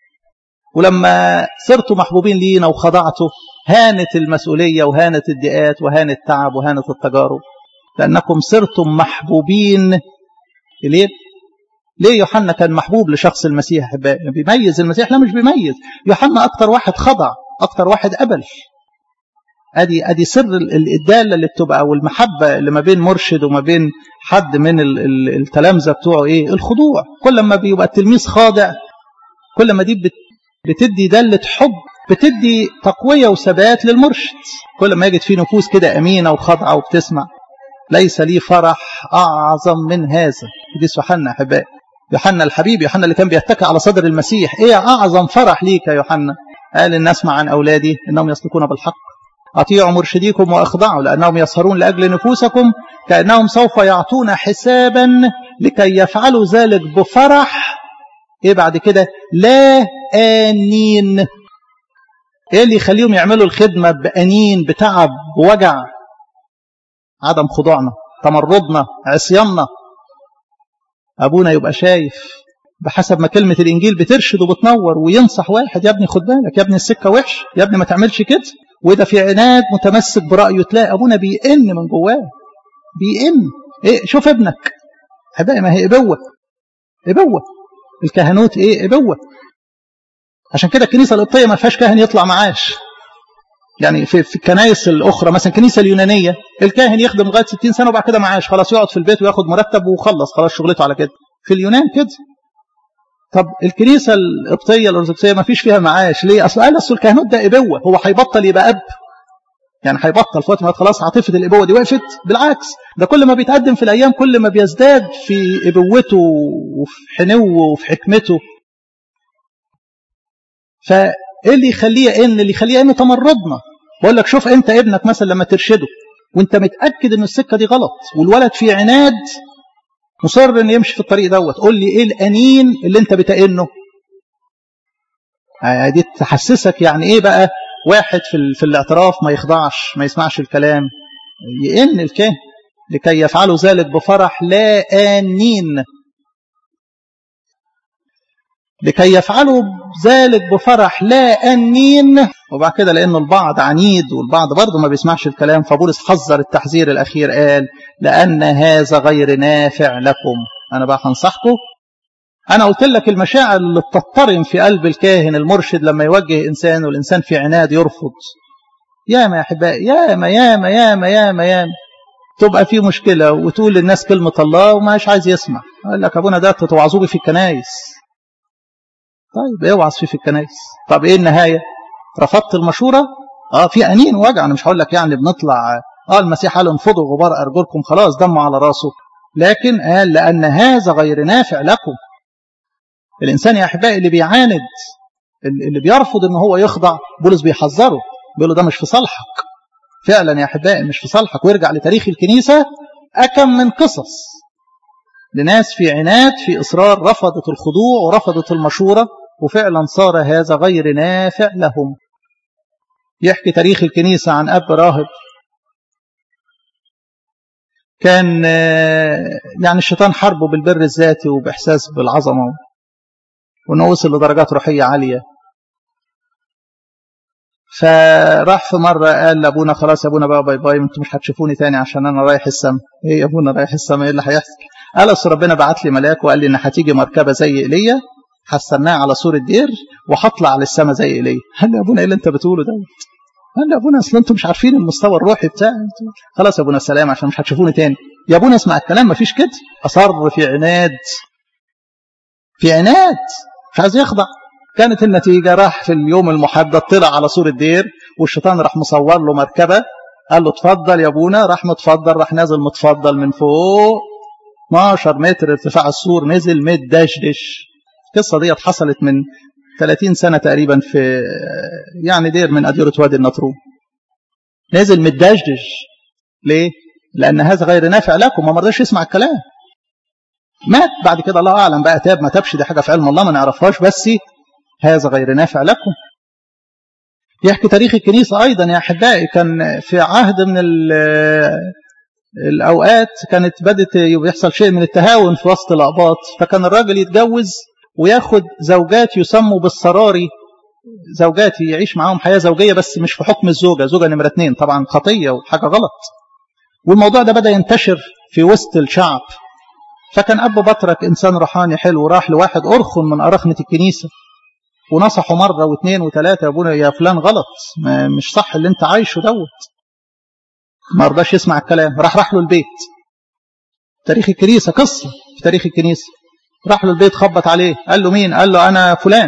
ولما صرتوا محبوبين لينا وخضعتوا هانت المسؤولية وهانت الدقات وهان التعب وهانت التجارب لأنكم صرتم محبوبين إليه ليه يوحنا كان محبوب لشخص المسيح بيميز المسيح لا مش بيميز يوحنا أكتر واحد خضع أكتر واحد قبل ادي ادي سر الداله اللي بتبقى او المحبه اللي ما بين مرشد وما بين حد من التلامذه بتوعه ايه الخضوع كل ما بيبقى التلميذ خاضع كل ما دي بتدي داله حب بتدي تقويه وثبات للمرشد كل ما يجد فيه نفوس كده امينه وخاضعه وبتسمع ليس لي فرح اعظم من هذا قديس يوحنا احبائي يوحنا الحبيب يوحنا اللي كان بيتكئ على صدر المسيح ايه اعظم فرح ليك يا يوحنا قال ان اسمع عن اولادي انهم يسلكون بالحق أطيعوا مرشديكم وأخضعوا لأنهم يسهرون لأجل نفوسكم كأنهم سوف يعطون حسابا لكي يفعلوا ذلك بفرح إيه بعد كده لا آنين إيه اللي يخليهم يعملوا الخدمة بأنين بتعب بوجع عدم خضوعنا تمردنا عصياننا أبونا يبقى شايف بحسب ما كلمة الإنجيل بترشد وبتنور وينصح واحد يا ابني خد بالك يا ابني السكة وحش يا ابني ما تعملش كده وده في عناد متمسك برأيه تلاقي أبونا بيئن من جواه بيئن إيه شوف ابنك حبايبي ما هي إبوة إبوة الكهنوت إيه إبوة عشان كده الكنيسة القبطية ما فيهاش كاهن يطلع معاش يعني في, في الكنائس الأخرى مثلا الكنيسة اليونانية الكاهن يخدم لغاية 60 سنة وبعد كده معاش خلاص يقعد في البيت وياخد مرتب وخلص خلاص شغلته على كده في اليونان كده طب الكنيسة القبطية الأرثوذكسية ما فيش فيها معاش ليه؟ أصل قال أصل الكهنوت ده إبوة هو هيبطل يبقى أب يعني هيبطل في وقت ما خلاص عاطفة الإبوة دي وقفت بالعكس ده كل ما بيتقدم في الأيام كل ما بيزداد في إبوته وفي حنوه وفي حكمته فإيه اللي يخليه إن اللي يخليه إن تمردنا بقول لك شوف أنت ابنك مثلا لما ترشده وأنت متأكد إن السكة دي غلط والولد في عناد مصر إن يمشي في الطريق دوت قول لي إيه الأنين اللي أنت بتأنه دي تحسسك يعني إيه بقى واحد في, في الاعتراف ما يخضعش ما يسمعش الكلام يئن الكاهن لكي يفعلوا ذلك بفرح لا آنين لكي يفعلوا ذلك بفرح لا آنين وبعد كده لأن البعض عنيد والبعض برضه ما بيسمعش الكلام فبولس حذر التحذير الأخير قال لأن هذا غير نافع لكم أنا بقى هنصحكم أنا قلت لك المشاعر اللي بتضطرم في قلب الكاهن المرشد لما يوجه إنسان والإنسان في عناد يرفض يا ما يا أحبائي يا ما يا ما يا ما يا ما يا ما تبقى في مشكلة وتقول للناس كلمة الله وماش عايز يسمع قال لك أبونا ده تتوعظوا في الكنايس طيب اوعظ فيه في الكنايس طب ايه النهاية رفضت المشورة اه في أنين وجع أنا مش هقول لك يعني بنطلع اه المسيح قال انفضوا غبار أرجلكم خلاص دموا على راسه لكن قال لأن هذا غير نافع لكم الإنسان يا أحبائي اللي بيعاند اللي بيرفض ان هو يخضع بولس بيحذره بيقول له ده مش في صالحك فعلا يا أحبائي مش في صالحك ويرجع لتاريخ الكنيسة أكم من قصص لناس في عناد في إصرار رفضت الخضوع ورفضت المشورة وفعلا صار هذا غير نافع لهم يحكي تاريخ الكنيسة عن أب راهب كان يعني الشيطان حاربه بالبر الذاتي وبإحساس بالعظمة وأنه وصل لدرجات روحية عالية فراح في مرة قال لأبونا خلاص يا أبونا بقى باي باي انتوا مش هتشوفوني تاني عشان أنا رايح السما إيه يا أبونا رايح السما إيه اللي هيحصل قال أصل ربنا بعت لي ملاك وقال لي إن هتيجي مركبة زي إيليا هستناها على صورة دير وهطلع للسما زي إيليا قال لي يا أبونا إيه اللي أنت بتقوله ده قال لي يا أبونا أصل أنتوا مش عارفين المستوى الروحي بتاعي خلاص يا أبونا السلام عشان مش هتشوفوني تاني يا أبونا اسمع الكلام مفيش كده أصر في عناد في عناد مش عايز يخضع كانت النتيجة راح في اليوم المحدد طلع على صورة دير والشيطان راح مصور له مركبة قال له اتفضل يا ابونا راح متفضل راح نازل متفضل من فوق 12 متر ارتفاع السور نزل متدشدش القصة دي حصلت من 30 سنة تقريبا في يعني دير من أديرة وادي النطرون نزل متدشدش ليه؟ لأن هذا غير نافع لكم ما مرضاش يسمع الكلام مات بعد كده الله أعلم بقى تاب ما تابش دي حاجة في علم الله ما نعرفهاش بس هذا غير نافع لكم يحكي تاريخ الكنيسة أيضا يا أحبائي كان في عهد من الأوقات كانت بدت يحصل شيء من التهاون في وسط الأقباط فكان الراجل يتجوز وياخد زوجات يسموا بالسراري زوجات يعيش معاهم حياة زوجية بس مش في حكم الزوجة زوجة نمرة اتنين طبعا خطية وحاجة غلط والموضوع ده بدأ ينتشر في وسط الشعب فكان أب بطرك إنسان روحاني حلو راح لواحد أرخن من أرخنة الكنيسة ونصحه مرة واثنين وثلاثة يا ابونا يا فلان غلط مش صح اللي انت عايشه دوت ما رضاش يسمع الكلام راح راح له البيت تاريخ الكنيسة قصة في تاريخ الكنيسة راح له البيت خبط عليه قال له مين قال له أنا فلان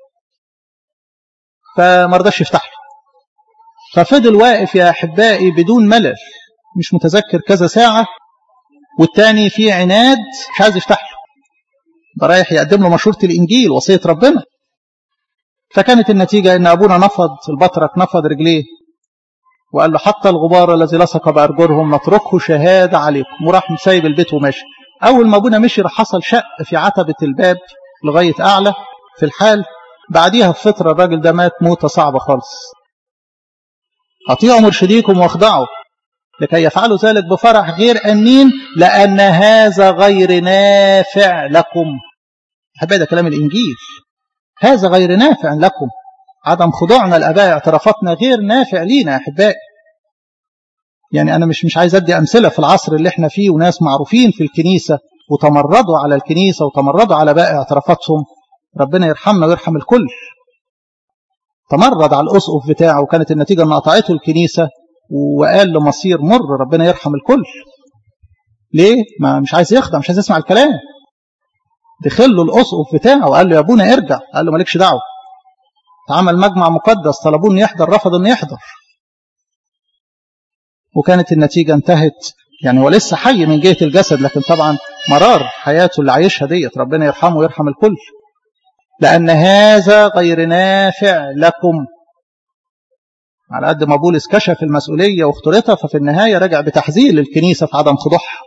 فما رضاش يفتح له ففضل واقف يا أحبائي بدون ملل مش متذكر كذا ساعة والتاني في عناد مش عايز يفتح له ده رايح يقدم له مشورة الإنجيل وصية ربنا فكانت النتيجة أن أبونا نفض البطرك نفض رجليه وقال له حتى الغبار الذي لصق بأرجلهم نتركه شهادة عليكم وراح سايب البيت وماشي أول ما أبونا مشي راح حصل شق في عتبة الباب لغاية أعلى في الحال بعديها بفترة الراجل ده مات موتة صعبة خالص أطيعوا مرشديكم واخضعوا لكي يفعلوا ذلك بفرح غير أنين لأن هذا غير نافع لكم أحبائي ده كلام الإنجيل هذا غير نافع لكم عدم خضوعنا لأباء اعترافاتنا غير نافع لينا يا أحبائي يعني أنا مش مش عايز أدي أمثلة في العصر اللي احنا فيه وناس معروفين في الكنيسة وتمردوا على الكنيسة وتمردوا على باقي اعترافاتهم ربنا يرحمنا ويرحم الكل تمرد على الأسقف بتاعه وكانت النتيجة أن قطعته الكنيسة وقال له مصير مر ربنا يرحم الكل ليه؟ ما مش عايز يخدم مش عايز يسمع الكلام دخل له الأسقف بتاعه وقال له يا ابونا ارجع قال له مالكش دعوة اتعمل مجمع مقدس طلبوه انه يحضر رفض انه يحضر وكانت النتيجة انتهت يعني هو لسه حي من جهة الجسد لكن طبعا مرار حياته اللي عايشها ديت ربنا يرحمه ويرحم الكل لأن هذا غير نافع لكم على قد ما بولس كشف المسؤولية واخترتها ففي النهاية رجع بتحذير للكنيسة في عدم خضوعها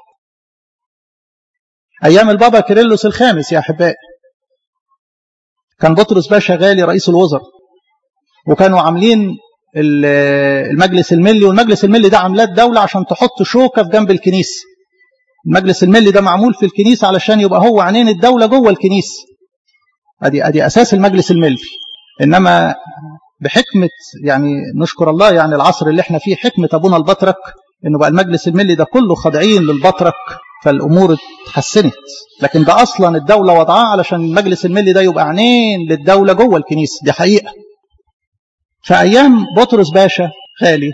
أيام البابا كيرلس الخامس يا أحبائي كان بطرس باشا غالي رئيس الوزراء وكانوا عاملين المجلس الملي والمجلس الملي ده عملات دولة عشان تحط شوكة في جنب الكنيسة المجلس الملي ده معمول في الكنيسة علشان يبقى هو عينين الدولة جوه الكنيسة ادي ادي اساس المجلس الملي انما بحكمة يعني نشكر الله يعني العصر اللي احنا فيه حكمة ابونا البطرك انه بقى المجلس الملي ده كله خاضعين للبطرك فالامور اتحسنت لكن ده اصلا الدولة وضعاه علشان المجلس الملي ده يبقى عينين للدولة جوه الكنيسة دي حقيقة فايام بطرس باشا خالي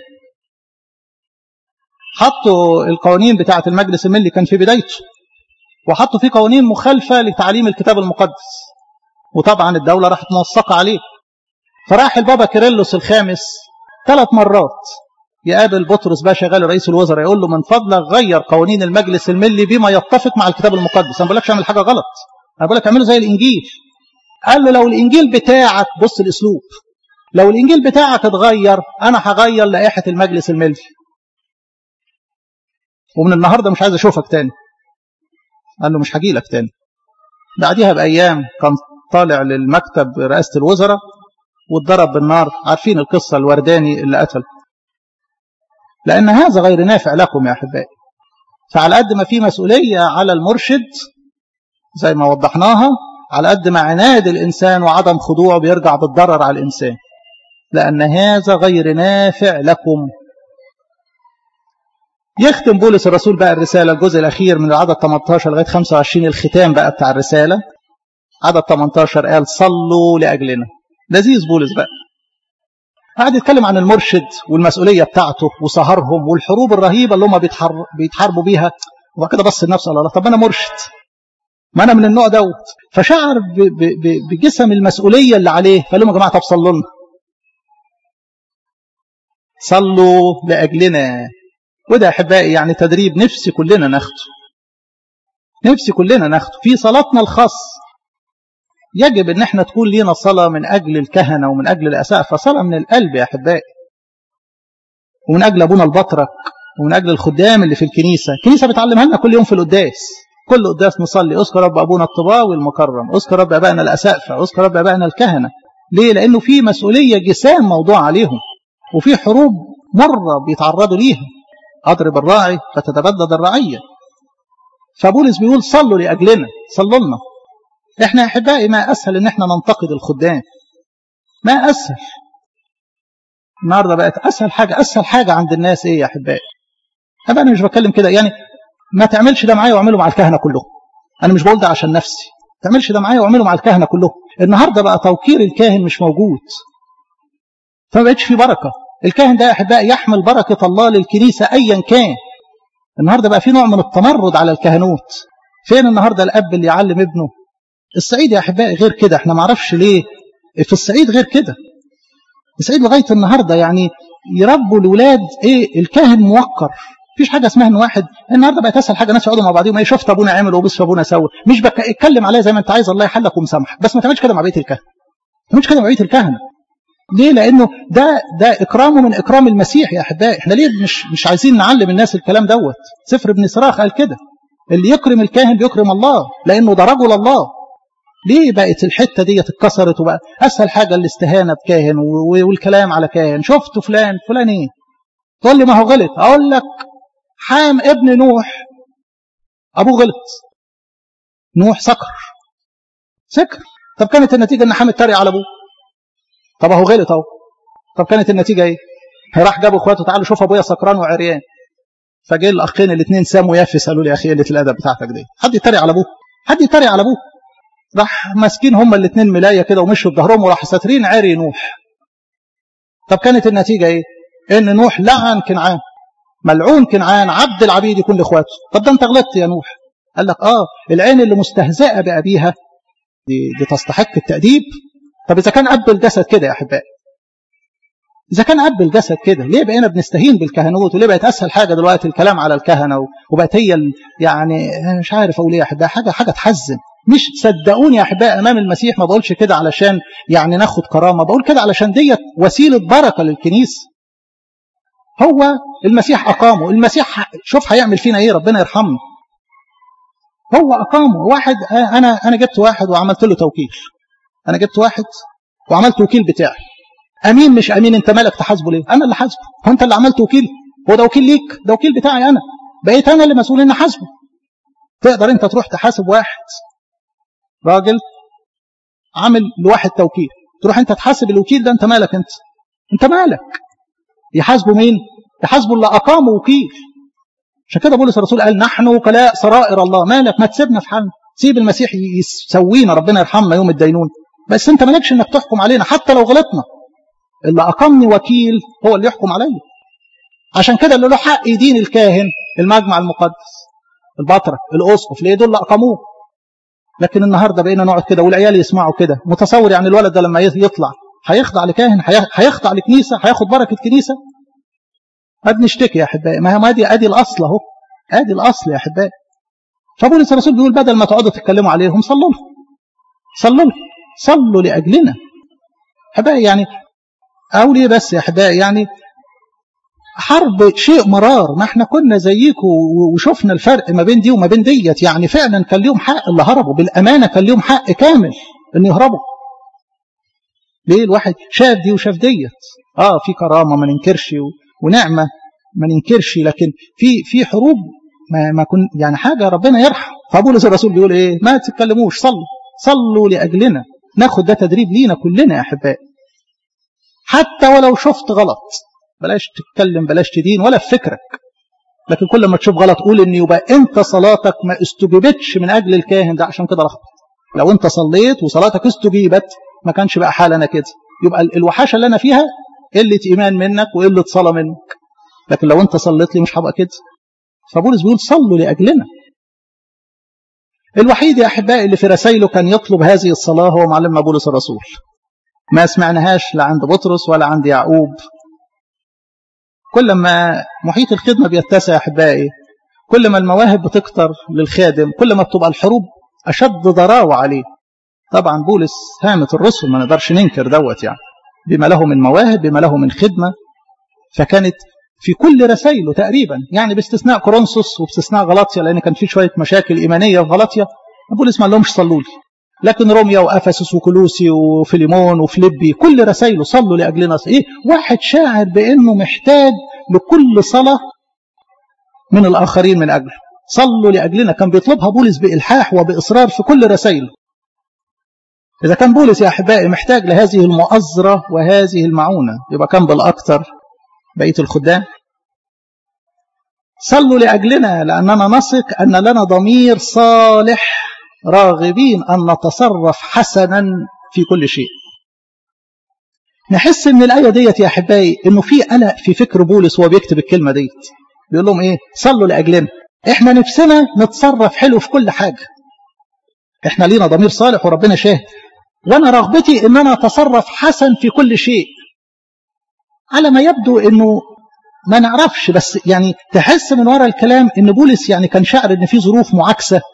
حطوا القوانين بتاعة المجلس الملي كان في بدايته وحطوا فيه قوانين مخالفة لتعليم الكتاب المقدس وطبعا الدولة راحت موثقة عليه فراح البابا كيرلس الخامس ثلاث مرات يقابل بطرس باشا غالي رئيس الوزراء يقول له من فضلك غير قوانين المجلس الملي بما يتفق مع الكتاب المقدس انا بقولكش اعمل حاجه غلط انا بقولك اعمله زي الانجيل قال له لو الانجيل بتاعك بص الاسلوب لو الانجيل بتاعك اتغير انا هغير لائحه المجلس الملي ومن النهارده مش عايز اشوفك تاني قال له مش هجي لك تاني بعديها بايام كان طالع للمكتب رئاسة الوزراء واتضرب بالنار عارفين القصة الورداني اللي قتل لأن هذا غير نافع لكم يا أحبائي فعلى قد ما في مسؤولية على المرشد زي ما وضحناها على قد ما عناد الإنسان وعدم خضوعه بيرجع بالضرر على الإنسان لأن هذا غير نافع لكم يختم بولس الرسول بقى الرسالة الجزء الأخير من العدد 18 لغاية 25 الختام بقى بتاع الرسالة عدد 18 قال صلوا لأجلنا لذيذ بولس بقى قاعد يتكلم عن المرشد والمسؤولية بتاعته وسهرهم والحروب الرهيبة اللي هم بيتحاربوا بيها وبعد كده بص لنفسه قال الله طب أنا مرشد ما أنا من النوع دوت فشعر بجسم المسؤولية اللي عليه فقال لهم يا جماعة طب صلوا لنا صلوا لأجلنا وده أحبائي يعني تدريب نفسي كلنا ناخده نفسي كلنا ناخده في صلاتنا الخاص يجب ان احنا تكون لينا صلاة من اجل الكهنة ومن اجل الاسقفة صلاة من القلب يا احبائي ومن اجل ابونا البطرك ومن اجل الخدام اللي في الكنيسة الكنيسة بتعلمها لنا كل يوم في القداس كل قداس نصلي اذكر رب ابونا الطباوي المكرم اذكر رب ابائنا الاسقفة اذكر رب ابائنا الكهنة ليه لانه في مسؤولية جسام موضوع عليهم وفي حروب مرة بيتعرضوا ليها اضرب الراعي فتتبدد الرعية فبولس بيقول صلوا لاجلنا صلوا لنا احنا يا احبائي ما اسهل ان احنا ننتقد الخدام ما اسهل النهارده بقت اسهل حاجه اسهل حاجه عند الناس ايه يا احبائي انا مش بتكلم كده يعني ما تعملش ده معايا واعمله مع الكهنه كلهم انا مش بقول ده عشان نفسي ما تعملش ده معايا واعمله مع الكهنه كلهم النهارده بقى توقير الكاهن مش موجود فما بقتش في بركه الكاهن ده يا احبائي يحمل بركه الله للكنيسه ايا كان النهارده بقى في نوع من التمرد على الكهنوت فين النهارده الاب اللي يعلم ابنه الصعيد يا احبائي غير كده احنا ما عرفش ليه في الصعيد غير كده الصعيد لغايه النهارده يعني يربوا الاولاد ايه الكاهن موقر مفيش حاجه اسمها ان واحد النهارده بقت اسهل حاجه ناس يقعدوا مع بعضهم ايه شفت ابونا عمل وبص ابونا سوى مش بك اتكلم عليا زي ما انت عايز الله يحلك ومسامحك بس ما تعملش كده مع بقيه الكهنه ما تعملش كده مع بقيه الكهنه ليه لانه ده ده اكرامه من اكرام المسيح يا احبائي احنا ليه مش مش عايزين نعلم الناس الكلام دوت سفر ابن سراخ قال كده اللي يكرم الكاهن بيكرم الله لانه ده رجل الله ليه بقت الحته دي اتكسرت وبقى اسهل حاجه الاستهانه بكاهن والكلام على كاهن شفت فلان فلان ايه تقول لي ما هو غلط اقول لك حام ابن نوح ابوه غلط نوح سكر سكر طب كانت النتيجه ان حام اتريق على ابوه طب اهو غلط اهو طب كانت النتيجه ايه راح جابوا اخواته تعالوا شوف ابويا سكران وعريان فجه الاخين الاثنين ساموا يافس قالوا لي يا اخي قله الادب بتاعتك دي حد يتريق على ابوه حد يتريق على ابوه راح ماسكين هما الاثنين ملايه كده ومشوا بظهرهم وراح ساترين عري نوح طب كانت النتيجه ايه ان نوح لعن كنعان ملعون كنعان عبد العبيد يكون لاخواته طب ده انت غلطت يا نوح قال لك اه العين اللي مستهزئه بابيها دي, دي تستحق التاديب طب اذا كان اب الجسد كده يا احبائي اذا كان اب الجسد كده ليه بقينا بنستهين بالكهنوت وليه بقت اسهل حاجه دلوقتي الكلام على الكهنه وبقت هي يعني مش عارف اقول ايه يا احبائي حاجه حاجه تحزن مش صدقوني يا احبائي امام المسيح ما بقولش كده علشان يعني ناخد كرامه بقول كده علشان ديت وسيله بركه للكنيسه هو المسيح اقامه المسيح شوف هيعمل فينا ايه ربنا يرحمنا هو اقامه واحد انا انا جبت واحد وعملت له توكيل انا جبت واحد وعملت وكيل بتاعي امين مش امين انت مالك تحاسبه ليه انا اللي حاسبه هو انت اللي عملت وكيل هو ده وكيل ليك ده وكيل بتاعي انا بقيت انا اللي مسؤول اني احاسبه تقدر انت تروح تحاسب واحد راجل عامل لواحد توكيل تروح انت تحاسب الوكيل ده انت مالك انت انت مالك يحاسبه مين يحاسبه اللي اقامه وكيل عشان كده بولس الرسول قال نحن وكلاء سرائر الله مالك ما تسيبنا في حالنا سيب المسيح يسوينا ربنا يرحمنا يوم الدينون بس انت مالكش انك تحكم علينا حتى لو غلطنا اللي اقامني وكيل هو اللي يحكم عليا عشان كده اللي له حق يدين الكاهن المجمع المقدس البطرك الاسقف ليه دول اللي اقاموه لكن النهارده بقينا نقعد كده والعيال يسمعوا كده متصور يعني الولد ده لما يطلع هيخضع لكاهن هيخضع لكنيسه هياخد بركه كنيسه قد نشتكي يا احبائي ما هي ما دي ادي الاصل اهو ادي الاصل يا احبائي فبولس الرسول بيقول بدل ما تقعدوا تتكلموا عليهم صلوا لهم صلوا لهم صلوا لاجلنا احبائي يعني اقول ايه بس يا احبائي يعني حرب شيء مرار ما احنا كنا زيكم وشفنا الفرق ما بين دي وما بين ديت يعني فعلا كان ليهم حق اللي هربوا بالامانه كان ليهم حق كامل ان يهربوا ليه الواحد شاف دي وشاف ديت اه في كرامه ما ننكرش ونعمه ما ننكرش لكن في في حروب ما ما كن يعني حاجه ربنا يرحم فبولس الرسول بيقول ايه ما تتكلموش صلوا صلوا لاجلنا ناخد ده تدريب لينا كلنا يا احبائي حتى ولو شفت غلط بلاش تتكلم بلاش تدين ولا في فكرك لكن كل ما تشوف غلط قول ان يبقى انت صلاتك ما استجيبتش من اجل الكاهن ده عشان كده لخبط لو انت صليت وصلاتك استجيبت ما كانش بقى حالنا كده يبقى الوحاشه اللي انا فيها قله ايمان منك وقله صلاه منك لكن لو انت صليت لي مش هبقى كده فبولس بيقول صلوا لاجلنا الوحيد يا احبائي اللي في رسائله كان يطلب هذه الصلاه هو معلمنا بولس الرسول ما سمعناهاش لا عند بطرس ولا عند يعقوب كل ما محيط الخدمة بيتسع يا أحبائي كل ما المواهب بتكتر للخادم كل ما بتبقى الحروب أشد ضراوة عليه طبعا بولس هامة الرسل ما نقدرش ننكر دوت يعني بما له من مواهب بما له من خدمة فكانت في كل رسائله تقريبا يعني باستثناء كورنثوس وباستثناء غلاطيا لأن كان في شوية مشاكل إيمانية في غلاطيا بولس ما لهمش صلوا لي لكن روميا وافسس وكلوسي وفيليمون وفليبي كل رسائله صلوا لاجلنا ايه واحد شاعر بانه محتاج لكل صلاه من الاخرين من اجله صلوا لاجلنا كان بيطلبها بولس بالحاح وباصرار في كل رسائله اذا كان بولس يا احبائي محتاج لهذه المؤازره وهذه المعونه يبقى كان بالاكثر بقيه الخدام صلوا لاجلنا لاننا نثق ان لنا ضمير صالح راغبين أن نتصرف حسنا في كل شيء نحس ان الآية ديت يا أحبائي انه في قلق في فكر بولس وهو بيكتب الكلمة ديت بيقول لهم ايه صلوا لأجلنا احنا نفسنا نتصرف حلو في كل حاجة احنا لينا ضمير صالح وربنا شاهد وانا رغبتي ان انا اتصرف حسن في كل شيء على ما يبدو انه ما نعرفش بس يعني تحس من وراء الكلام ان بولس يعني كان شاعر ان في ظروف معاكسه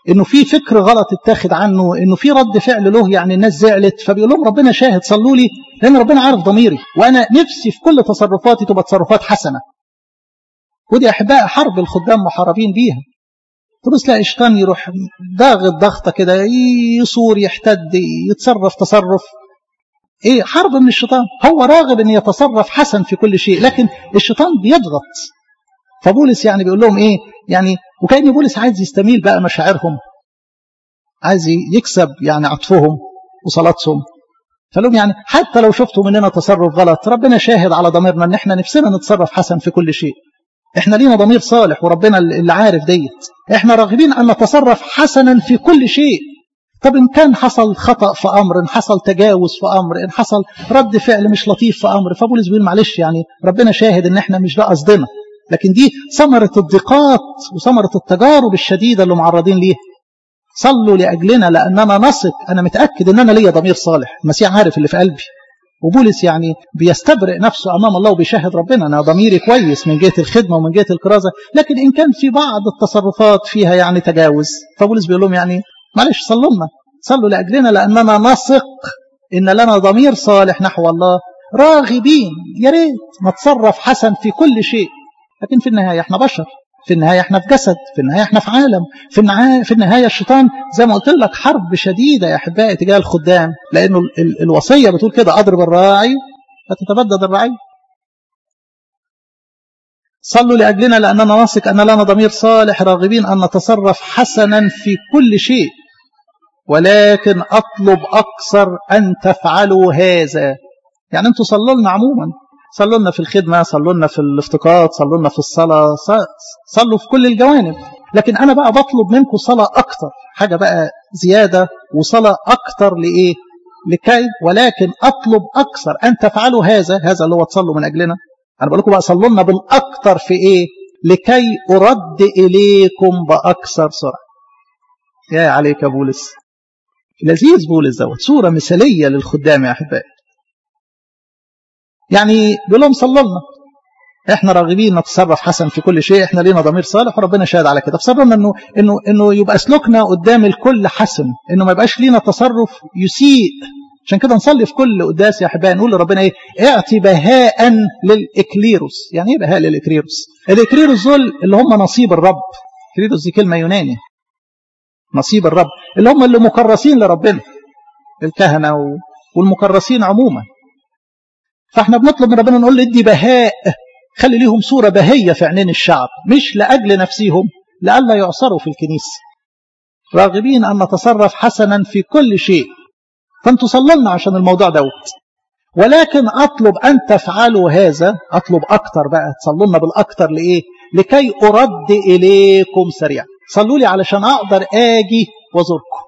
انه في فكر غلط اتاخد عنه انه في رد فعل له يعني الناس زعلت فبيقول لهم ربنا شاهد صلوا لي لان ربنا عارف ضميري وانا نفسي في كل تصرفاتي تبقى تصرفات حسنه ودي احباء حرب الخدام محاربين بيها تبص تلاقي الشيطان يروح ضاغط ضغطه كده يصور يحتد يتصرف تصرف ايه حرب من الشيطان هو راغب ان يتصرف حسن في كل شيء لكن الشيطان بيضغط فبولس يعني بيقول لهم ايه يعني وكان بولس عايز يستميل بقى مشاعرهم عايز يكسب يعني عطفهم وصلاتهم فلهم يعني حتى لو شفتوا مننا تصرف غلط ربنا شاهد على ضميرنا ان احنا نفسنا نتصرف حسن في كل شيء احنا لينا ضمير صالح وربنا اللي عارف ديت احنا راغبين ان نتصرف حسنا في كل شيء طب ان كان حصل خطا في امر ان حصل تجاوز في امر ان حصل رد فعل مش لطيف في امر فبولس بيقول معلش يعني ربنا شاهد ان احنا مش ده قصدنا لكن دي ثمره الضيقات وثمره التجارب الشديده اللي معرضين ليها صلوا لاجلنا لاننا نثق انا متاكد ان انا ليا ضمير صالح المسيح عارف اللي في قلبي وبولس يعني بيستبرئ نفسه امام الله وبيشاهد ربنا انا ضميري كويس من جهه الخدمه ومن جهه الكرازه لكن ان كان في بعض التصرفات فيها يعني تجاوز فبولس بيقول لهم يعني معلش صلوا لنا صلوا لاجلنا لاننا نثق ان لنا ضمير صالح نحو الله راغبين يا ريت نتصرف حسن في كل شيء لكن في النهايه احنا بشر في النهايه احنا في جسد في النهايه احنا في عالم في النهايه في النهايه الشيطان زي ما قلت لك حرب شديده يا احبائي تجاه الخدام لانه ال الوصيه بتقول كده اضرب الراعي فتتبدد الرعي صلوا لاجلنا لاننا نثق ان لنا ضمير صالح راغبين ان نتصرف حسنا في كل شيء ولكن اطلب اكثر ان تفعلوا هذا يعني انتوا صلوا لنا عموما صلوا لنا في الخدمة صلوا لنا في الافتقاد صلوا لنا في الصلاة صلوا في كل الجوانب لكن أنا بقى بطلب منكم صلاة أكتر حاجة بقى زيادة وصلاة أكتر لإيه لكي ولكن أطلب أكثر أن تفعلوا هذا هذا اللي هو تصلوا من أجلنا أنا بقول لكم بقى صلوا لنا بالأكثر في إيه لكي أرد إليكم بأكثر سرعة يا عليك يا بولس لذيذ بولس دوت صورة مثالية للخدام يا أحبائي يعني بيقول لهم صلوا لنا احنا راغبين نتصرف حسن في كل شيء احنا لينا ضمير صالح وربنا شاهد على كده فصلوا لنا انه انه انه يبقى سلوكنا قدام الكل حسن انه ما يبقاش لينا تصرف يسيء عشان كده نصلي في كل قداس يا احبائي نقول لربنا ايه اعطي بهاء للاكليروس يعني ايه بهاء للاكليروس الاكليروس دول اللي هم نصيب الرب اكليروس دي كلمه يوناني نصيب الرب اللي هم اللي مكرسين لربنا الكهنه والمكرسين عموما فاحنا بنطلب من ربنا نقول له ادي بهاء خلي ليهم صورة بهية في عينين الشعب مش لأجل نفسهم لئلا يعصروا في الكنيسة راغبين أن نتصرف حسنا في كل شيء فانتوا صلوا لنا عشان الموضوع دوت ولكن أطلب أن تفعلوا هذا أطلب أكتر بقى تصلوا لنا بالأكتر لإيه لكي أرد إليكم سريعا صلوا لي علشان أقدر آجي وزوركم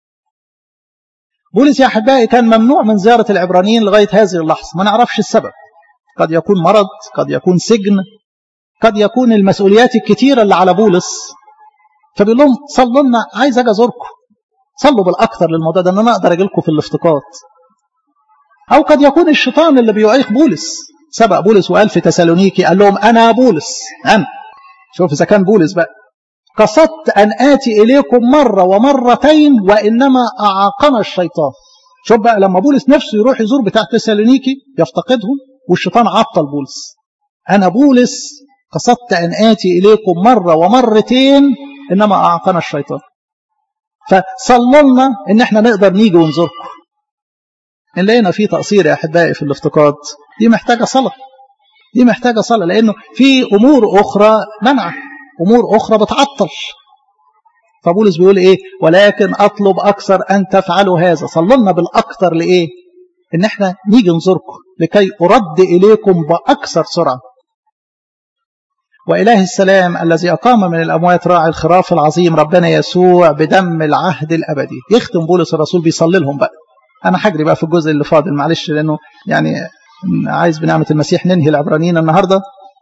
بولس يا أحبائي كان ممنوع من زيارة العبرانيين لغاية هذه اللحظة ما نعرفش السبب قد يكون مرض قد يكون سجن قد يكون المسؤوليات الكتيرة اللي على بولس فبيقول لهم صلوا لنا عايز أجي أزوركم صلوا بالأكثر للموضوع ده أن أنا أقدر أجي لكم في الافتقاد أو قد يكون الشيطان اللي بيعيق بولس سبق بولس وقال في تسالونيكي قال لهم أنا بولس أنا شوف إذا كان بولس بقى قصدت أن آتي إليكم مرة ومرتين وإنما أعاقنا الشيطان شوف بقى لما بولس نفسه يروح يزور بتاع تسالونيكي يفتقدهم والشيطان عطل بولس أنا بولس قصدت أن آتي إليكم مرة ومرتين إنما أعاقنا الشيطان فصلوا لنا إن إحنا نقدر نيجي ونزوركم إن لقينا في تقصير يا أحبائي في الافتقاد دي محتاجة صلاة دي محتاجة صلاة لأنه في أمور أخرى منع أمور أخرى بتعطل فبولس بيقول إيه ولكن أطلب أكثر أن تفعلوا هذا صلوا لنا بالأكثر لإيه إن إحنا نيجي نزوركم لكي أرد إليكم بأكثر سرعة وإله السلام الذي أقام من الأموات راعي الخراف العظيم ربنا يسوع بدم العهد الأبدي يختم بولس الرسول بيصلي لهم بقى أنا هجري بقى في الجزء اللي فاضل معلش لأنه يعني عايز بنعمة المسيح ننهي العبرانيين النهاردة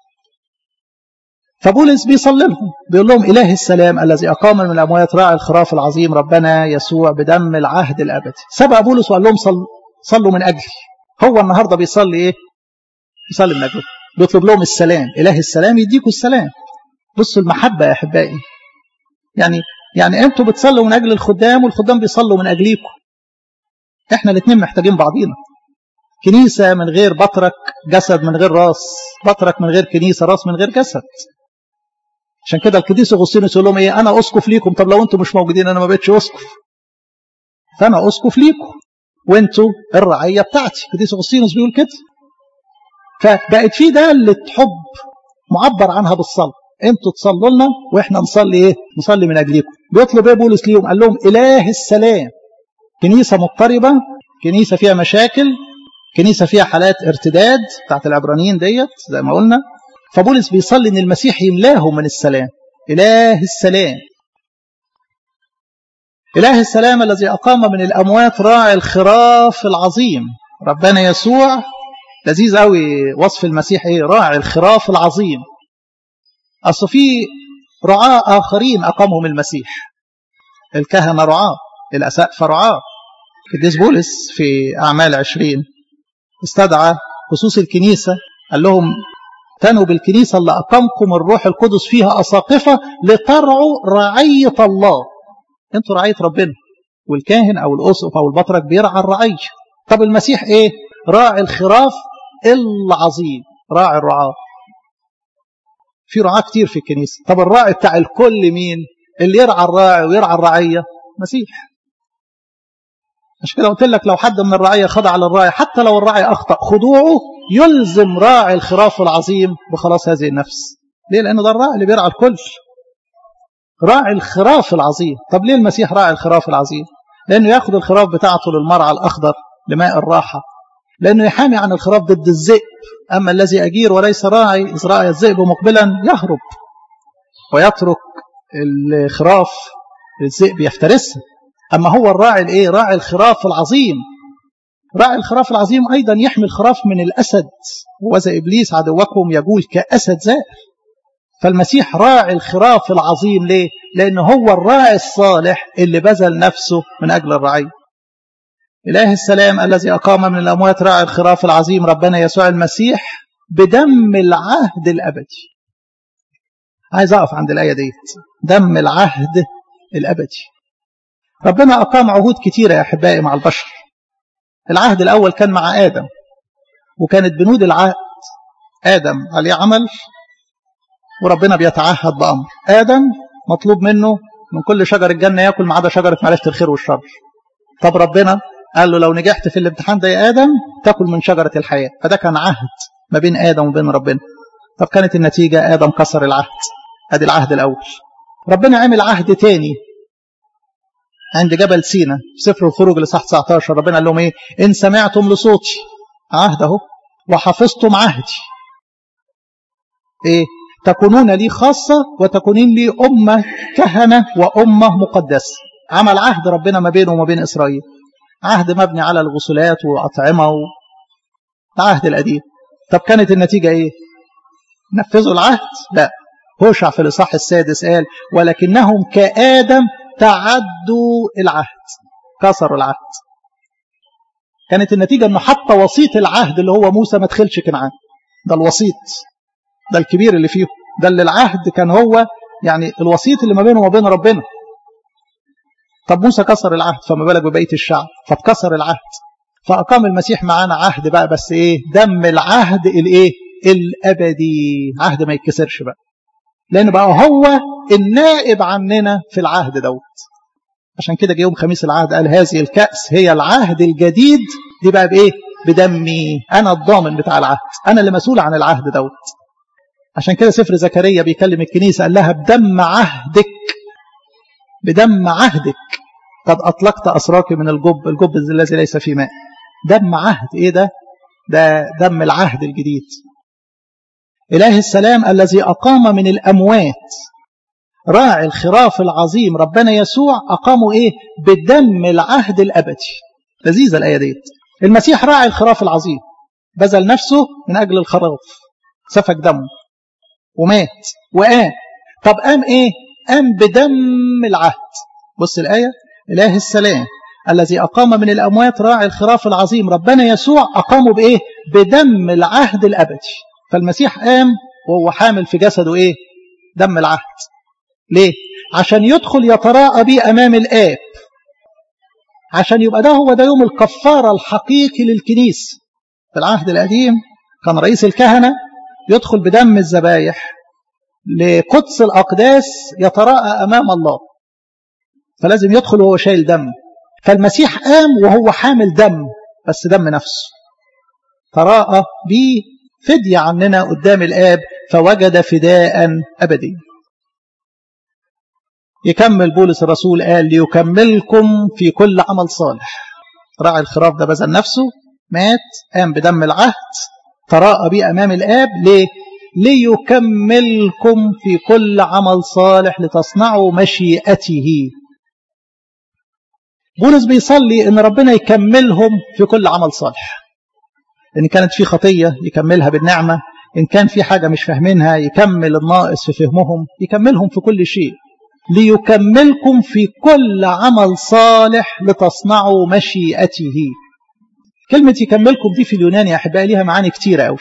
فبولس بيصلي لهم بيقول لهم إله السلام الذي أقام من الأموات راعي الخراف العظيم ربنا يسوع بدم العهد الأبدي سبق بولس وقال لهم صل صلوا من أجلي هو النهاردة بيصلي إيه بيصلي من أجله بيطلب لهم السلام إله السلام يديكوا السلام بصوا المحبة يا أحبائي يعني يعني انتوا بتصلوا من اجل الخدام والخدام بيصلوا من اجليكم احنا الاثنين محتاجين بعضينا كنيسة من غير بطرك جسد من غير راس بطرك من غير كنيسة راس من غير جسد عشان كده القديس اغسطينوس يقول لهم ايه انا اسقف ليكم طب لو انتم مش موجودين انا ما بقتش اسقف فانا اسقف ليكم وانتوا الرعيه بتاعتي القديس اغسطينوس بيقول كده فبقت في داله حب معبر عنها بالصلاه انتوا تصلوا لنا واحنا نصلي ايه نصلي من اجلكم بيطلب ايه بولس ليهم قال لهم اله السلام كنيسه مضطربه كنيسه فيها مشاكل كنيسه فيها حالات ارتداد بتاعت العبرانيين ديت زي ما قلنا فبولس بيصلي ان المسيح يملاهم من السلام اله السلام اله السلام الذي اقام من الاموات راعي الخراف العظيم ربنا يسوع لذيذ قوي وصف المسيح ايه راعي الخراف العظيم اصل في رعاة اخرين اقامهم المسيح الكهنه رعاة الاسقفه رعاة القديس بولس في اعمال عشرين استدعى خصوص الكنيسه قال لهم تنوا بالكنيسة اللي أقامكم الروح القدس فيها أساقفة لترعوا رعية الله أنتوا رعية ربنا والكاهن أو الأسقف أو البطرك بيرعى الرعية طب المسيح إيه راعي الخراف العظيم راعي الرعاة في رعاة كتير في الكنيسة طب الراعي بتاع الكل مين اللي يرعى الراعي ويرعى الرعية مسيح عشان كده قلت لك لو حد من الرعية خضع للراعي حتى لو الراعي أخطأ خضوعه يلزم راعي الخراف العظيم بخلاص هذه النفس ليه لأنه ده الراعي اللي بيرعى الكل راعي الخراف العظيم طب ليه المسيح راعي الخراف العظيم لأنه ياخد الخراف بتاعته للمرعى الأخضر لماء الراحة لأنه يحامي عن الخراف ضد الذئب أما الذي أجير وليس راعي إذ رأى الذئب مقبلا يهرب ويترك الخراف الذئب يفترسها أما هو الراعي الإيه راعي الخراف العظيم راعي الخراف العظيم أيضا يحمي الخراف من الأسد وذا إبليس عدوكم يقول كأسد زائر فالمسيح راعي الخراف العظيم ليه؟ لأنه هو الراعي الصالح اللي بذل نفسه من أجل الرعية إله السلام الذي أقام من الأموات راعي الخراف العظيم ربنا يسوع المسيح بدم العهد الأبدي عايز أقف عند الآية دي دم العهد الأبدي ربنا أقام عهود كتيرة يا أحبائي مع البشر العهد الأول كان مع آدم وكانت بنود العهد آدم عليه عمل وربنا بيتعهد بأمر آدم مطلوب منه من كل شجر الجنة يأكل ما عدا شجرة معرفة الخير والشر طب ربنا قال له لو نجحت في الامتحان ده يا آدم تأكل من شجرة الحياة فده كان عهد ما بين آدم وبين ربنا طب كانت النتيجة آدم كسر العهد ادي العهد الأول ربنا عمل عهد تاني عند جبل سينا في سفر الخروج لصح 19 ربنا قال لهم ايه ان سمعتم لصوتي عهد اهو وحفظتم عهدي ايه تكونون لي خاصة وتكونين لي أمة كهنة وأمة مقدسة عمل عهد ربنا ما بينه وما بين إسرائيل عهد مبني على الغسلات وأطعمة و... العهد القديم طب كانت النتيجة ايه نفذوا العهد لا هوشع في الإصحاح السادس قال ولكنهم كآدم تعدوا العهد كسروا العهد كانت النتيجة أنه حتى وسيط العهد اللي هو موسى ما دخلش كنعان ده الوسيط ده الكبير اللي فيه ده اللي العهد كان هو يعني الوسيط اللي ما بينه وما بين ربنا طب موسى كسر العهد فما بالك ببقية الشعب فاتكسر العهد فأقام المسيح معانا عهد بقى بس إيه دم العهد الإيه الأبدي عهد ما يتكسرش بقى لأن بقى هو النائب عننا في العهد دوت عشان كده جه يوم خميس العهد قال هذه الكأس هي العهد الجديد دي بقى بإيه بدمي أنا الضامن بتاع العهد أنا اللي مسؤول عن العهد دوت عشان كده سفر زكريا بيكلم الكنيسة قال لها بدم عهدك بدم عهدك قد أطلقت أسراك من الجب الجب الذي ليس فيه ماء دم عهد إيه ده ده دم العهد الجديد إله السلام الذي أقام من الأموات راعي الخراف العظيم ربنا يسوع أقاموا إيه بدم العهد الأبدي لذيذة الآية ديت المسيح راعي الخراف العظيم بذل نفسه من أجل الخراف سفك دمه ومات وقام طب قام إيه قام بدم العهد بص الآية إله السلام الذي أقام من الأموات راعي الخراف العظيم ربنا يسوع أقامه بإيه بدم العهد الأبدي فالمسيح قام وهو حامل في جسده إيه دم العهد ليه عشان يدخل يتراءى بيه أمام الآب عشان يبقى ده هو ده يوم الكفارة الحقيقي للكنيسة في العهد القديم كان رئيس الكهنة يدخل بدم الذبايح لقدس الأقداس يتراءى أمام الله فلازم يدخل وهو شايل دم فالمسيح قام وهو حامل دم بس دم نفسه تراءى بيه فدية عننا قدام الآب فوجد فداء أبدي يكمل بولس الرسول قال ليكملكم في كل عمل صالح راعي الخراف ده بذل نفسه مات قام بدم العهد تراءى بيه أمام الآب ليه؟ ليكملكم في كل عمل صالح لتصنعوا مشيئته بولس بيصلي ان ربنا يكملهم في كل عمل صالح ان كانت في خطية يكملها بالنعمة ان كان في حاجة مش فاهمينها يكمل الناقص في فهمهم يكملهم في كل شيء ليكملكم في كل عمل صالح لتصنعوا مشيئته كلمة يكملكم دي في اليونان يا أحبائي ليها معاني كتيرة قوي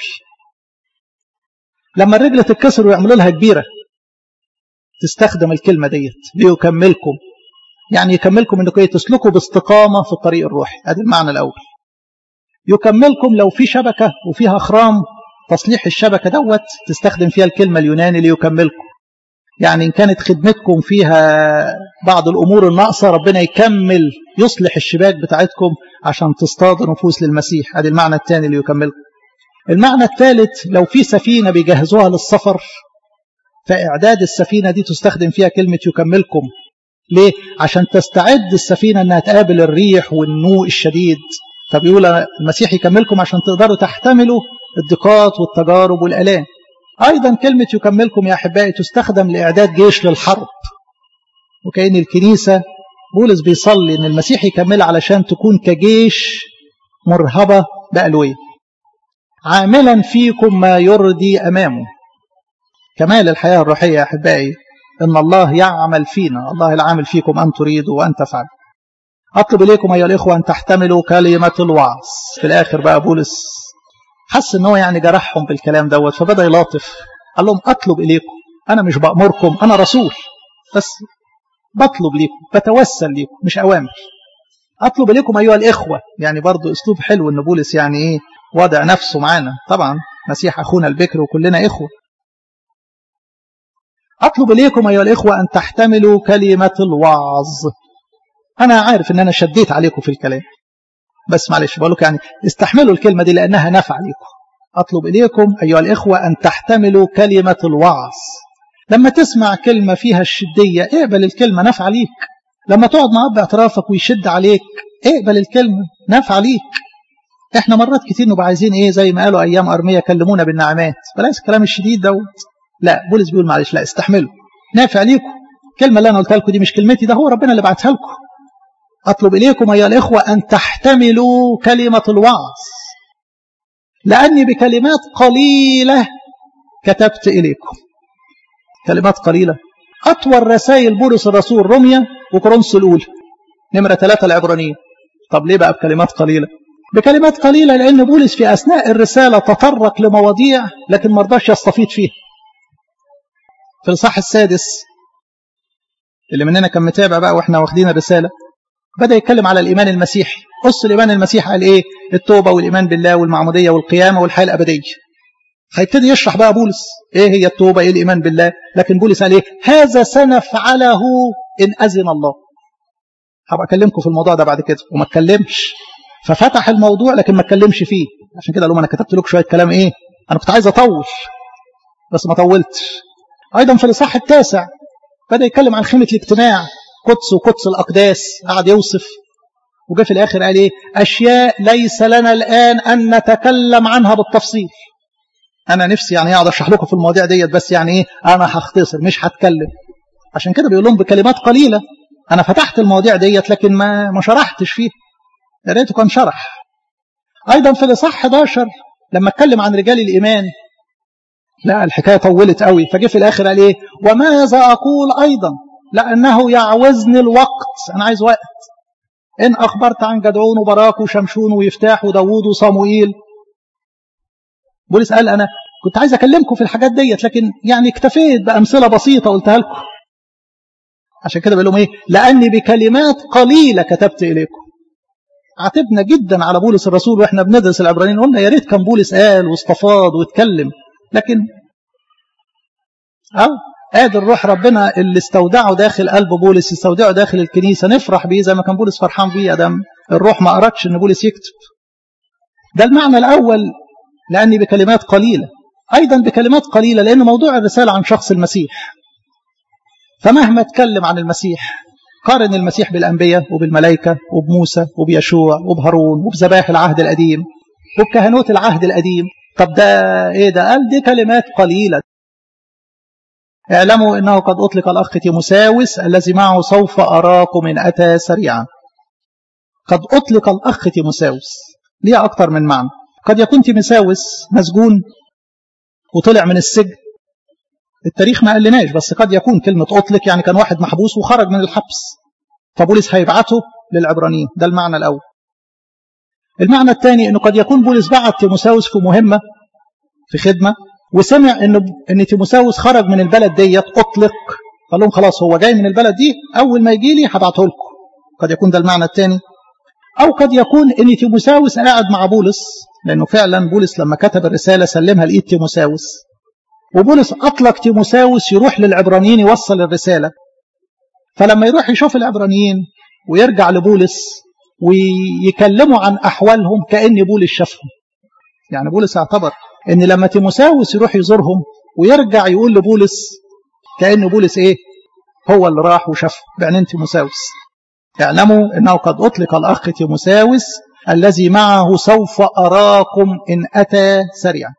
لما الرجل تتكسر ويعملوا لها كبيرة تستخدم الكلمة ديت ليكملكم يعني يكملكم انكم تسلكوا باستقامة في الطريق الروحي ادي المعنى الأول يكملكم لو في شبكة وفيها خرام تصليح الشبكة دوت تستخدم فيها الكلمة اليوناني ليكملكم يعني إن كانت خدمتكم فيها بعض الأمور الناقصة ربنا يكمل يصلح الشباك بتاعتكم عشان تصطاد نفوس للمسيح هذا المعنى الثاني اللي يكملكم المعنى الثالث لو في سفينة بيجهزوها للسفر فإعداد السفينة دي تستخدم فيها كلمة يكملكم ليه؟ عشان تستعد السفينة أنها تقابل الريح والنوء الشديد فبيقول المسيح يكملكم عشان تقدروا تحتملوا الضيقات والتجارب والآلام أيضا كلمة يكملكم يا أحبائي تستخدم لإعداد جيش للحرب وكأن الكنيسة بولس بيصلي أن المسيح يكمل علشان تكون كجيش مرهبة بألوية عاملا فيكم ما يرضي أمامه كمال الحياة الروحية يا أحبائي أن الله يعمل فينا الله العامل فيكم أن تريدوا وأن تفعلوا أطلب إليكم أيها الإخوة أن تحتملوا كلمة الوعظ في الآخر بقى بولس حس ان هو يعني جرحهم بالكلام دوت فبدا يلاطف قال لهم اطلب اليكم انا مش بامركم انا رسول بس بطلب ليكم بتوسل ليكم مش اوامر اطلب اليكم ايها الاخوه يعني برضو اسلوب حلو ان بولس يعني ايه وضع نفسه معانا طبعا مسيح اخونا البكر وكلنا اخوه اطلب اليكم ايها الاخوه ان تحتملوا كلمه الوعظ انا عارف ان انا شديت عليكم في الكلام بس معلش بقول لكم يعني استحملوا الكلمة دي لأنها نفع لكم أطلب إليكم أيها الإخوة أن تحتملوا كلمة الوعظ لما تسمع كلمة فيها الشدية اقبل الكلمة نفع ليك لما تقعد مع أب اعترافك ويشد عليك اقبل الكلمة نفع ليك احنا مرات كتير نبقى عايزين ايه زي ما قالوا ايام ارميه كلمونا بالنعمات بلاش الكلام الشديد دوت لا بولس بيقول معلش لا استحملوا نافع ليكم الكلمه اللي انا قلتها لكم دي مش كلمتي ده هو ربنا اللي بعتها لكم أطلب إليكم أيها الإخوة أن تحتملوا كلمة الوعظ لأني بكلمات قليلة كتبت إليكم كلمات قليلة أطول رسائل بولس الرسول روميا وكورنثوس الأولى نمرة ثلاثة العبرانيين طب ليه بقى بكلمات قليلة بكلمات قليلة لأن بولس في أثناء الرسالة تطرق لمواضيع لكن ما رضاش يستفيض فيها في الصح السادس اللي مننا كان متابع بقى واحنا واخدين الرسالة بدأ يتكلم على الإيمان المسيحي قص الإيمان المسيحي قال إيه التوبة والإيمان بالله والمعمودية والقيامة والحياة الأبدية هيبتدي يشرح بقى بولس إيه هي التوبة إيه الإيمان بالله لكن بولس قال إيه هذا سنفعله إن أذن الله هبقى أكلمكم في الموضوع ده بعد كده وما اتكلمش ففتح الموضوع لكن ما اتكلمش فيه عشان كده قال لهم أنا كتبت لكم شوية كلام إيه أنا كنت عايز أطول بس ما طولتش أيضا في الإصحاح التاسع بدأ يتكلم عن خيمة الاجتماع قدس وقدس الأقداس قعد يوصف وجاء في الآخر قال إيه أشياء ليس لنا الآن أن نتكلم عنها بالتفصيل أنا نفسي يعني أقعد أشرح لكم في المواضيع ديت بس يعني إيه أنا هختصر مش هتكلم عشان كده بيقول لهم بكلمات قليلة أنا فتحت المواضيع ديت لكن ما ما شرحتش فيها يا ريته كان شرح أيضا في الإصحاح 11 لما اتكلم عن رجال الإيمان لا الحكاية طولت قوي فجه في الآخر قال إيه وماذا أقول أيضا لأنه يعوزني الوقت أنا عايز وقت إن أخبرت عن جدعون وبراك وشمشون ويفتاح وداوود وصموئيل بولس قال أنا كنت عايز أكلمكم في الحاجات ديت لكن يعني اكتفيت بأمثلة بسيطة قلتها لكم عشان كده بيقول لهم ايه لاني بكلمات قليله كتبت اليكم عاتبنا جدا على بولس الرسول واحنا بندرس العبرانيين قلنا يا ريت كان بولس قال واستفاض واتكلم لكن اه ادي الروح ربنا اللي استودعه داخل قلب بولس يستودعه داخل الكنيسه نفرح بيه زي ما كان بولس فرحان بيه ادم الروح ما ارادش ان بولس يكتب ده المعنى الاول لاني بكلمات قليله ايضا بكلمات قليله لان موضوع الرساله عن شخص المسيح فمهما اتكلم عن المسيح قارن المسيح بالانبياء وبالملائكه وبموسى وبيشوع وبهارون وبذبائح العهد القديم وبكهنوت العهد القديم طب ده ايه ده قال دي كلمات قليله اعلموا انه قد اطلق الاخ تيموساوس الذي معه سوف اراكم ان اتى سريعا قد اطلق الاخ تيموساوس ليه اكتر من معنى قد يكون تيموساوس مسجون وطلع من السجن التاريخ ما قالناش بس قد يكون كلمة أطلق يعني كان واحد محبوس وخرج من الحبس فبولس هيبعته للعبرانيين ده المعنى الأول المعنى الثاني أنه قد يكون بولس بعت تيموساوس في مهمة في خدمة وسمع أن أن تيموساوس خرج من البلد ديت أطلق قال لهم خلاص هو جاي من البلد دي أول ما يجي لي هبعته لكم قد يكون ده المعنى الثاني أو قد يكون أن تيموساوس قاعد مع بولس لأنه فعلا بولس لما كتب الرسالة سلمها لإيد تيموساوس وبولس أطلق تيموساوس يروح للعبرانيين يوصل الرسالة فلما يروح يشوف العبرانيين ويرجع لبولس ويكلموا عن أحوالهم كأن بولس شافهم يعني بولس اعتبر أن لما تيموساوس يروح يزورهم ويرجع يقول لبولس كأن بولس إيه هو اللي راح وشافه بعينين تيموساوس اعلموا أنه قد أطلق الأخ تيموساوس الذي معه سوف أراكم إن أتى سريعا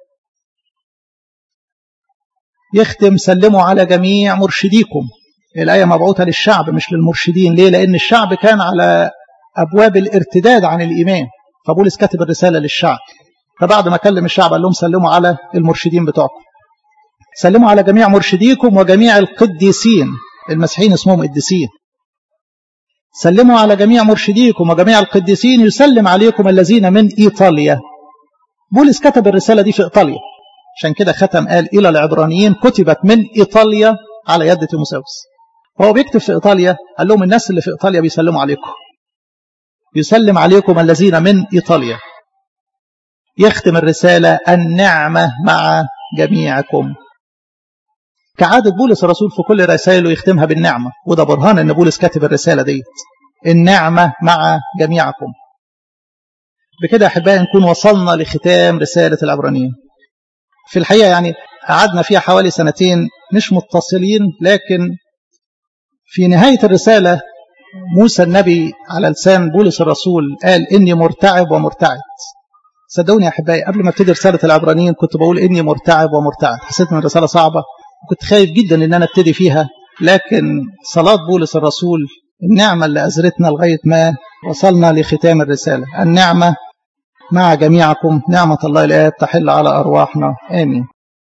يختم سلموا على جميع مرشديكم الآية مبعوثة للشعب مش للمرشدين ليه لأن الشعب كان على أبواب الارتداد عن الإيمان فبولس كتب الرسالة للشعب فبعد ما كلم الشعب قال لهم سلموا على المرشدين بتوعكم سلموا على جميع مرشديكم وجميع القديسين المسيحيين اسمهم قديسين سلموا على جميع مرشديكم وجميع القديسين يسلم عليكم الذين من إيطاليا بولس كتب الرسالة دي في إيطاليا عشان كده ختم قال إلى العبرانيين كتبت من إيطاليا على يد تيموساوس هو بيكتب في إيطاليا قال لهم الناس اللي في إيطاليا بيسلموا عليكم يسلم عليكم الذين من إيطاليا يختم الرسالة النعمة مع جميعكم كعادة بولس الرسول في كل رسائله يختمها بالنعمة وده برهان أن بولس كاتب الرسالة ديت النعمة مع جميعكم بكده أحبائي نكون وصلنا لختام رسالة العبرانيين في الحقيقة يعني قعدنا فيها حوالي سنتين مش متصلين لكن في نهاية الرسالة موسى النبي على لسان بولس الرسول قال إني مرتعب ومرتعد صدقوني يا أحبائي قبل ما ابتدي رسالة العبرانيين كنت بقول إني مرتعب ومرتعد حسيت إن الرسالة صعبة وكنت خايف جدا إن أنا ابتدي فيها لكن صلاة بولس الرسول النعمة اللي أزرتنا لغاية ما وصلنا لختام الرسالة النعمة مع جميعكم نعمة الله الآب تحل على أرواحنا آمين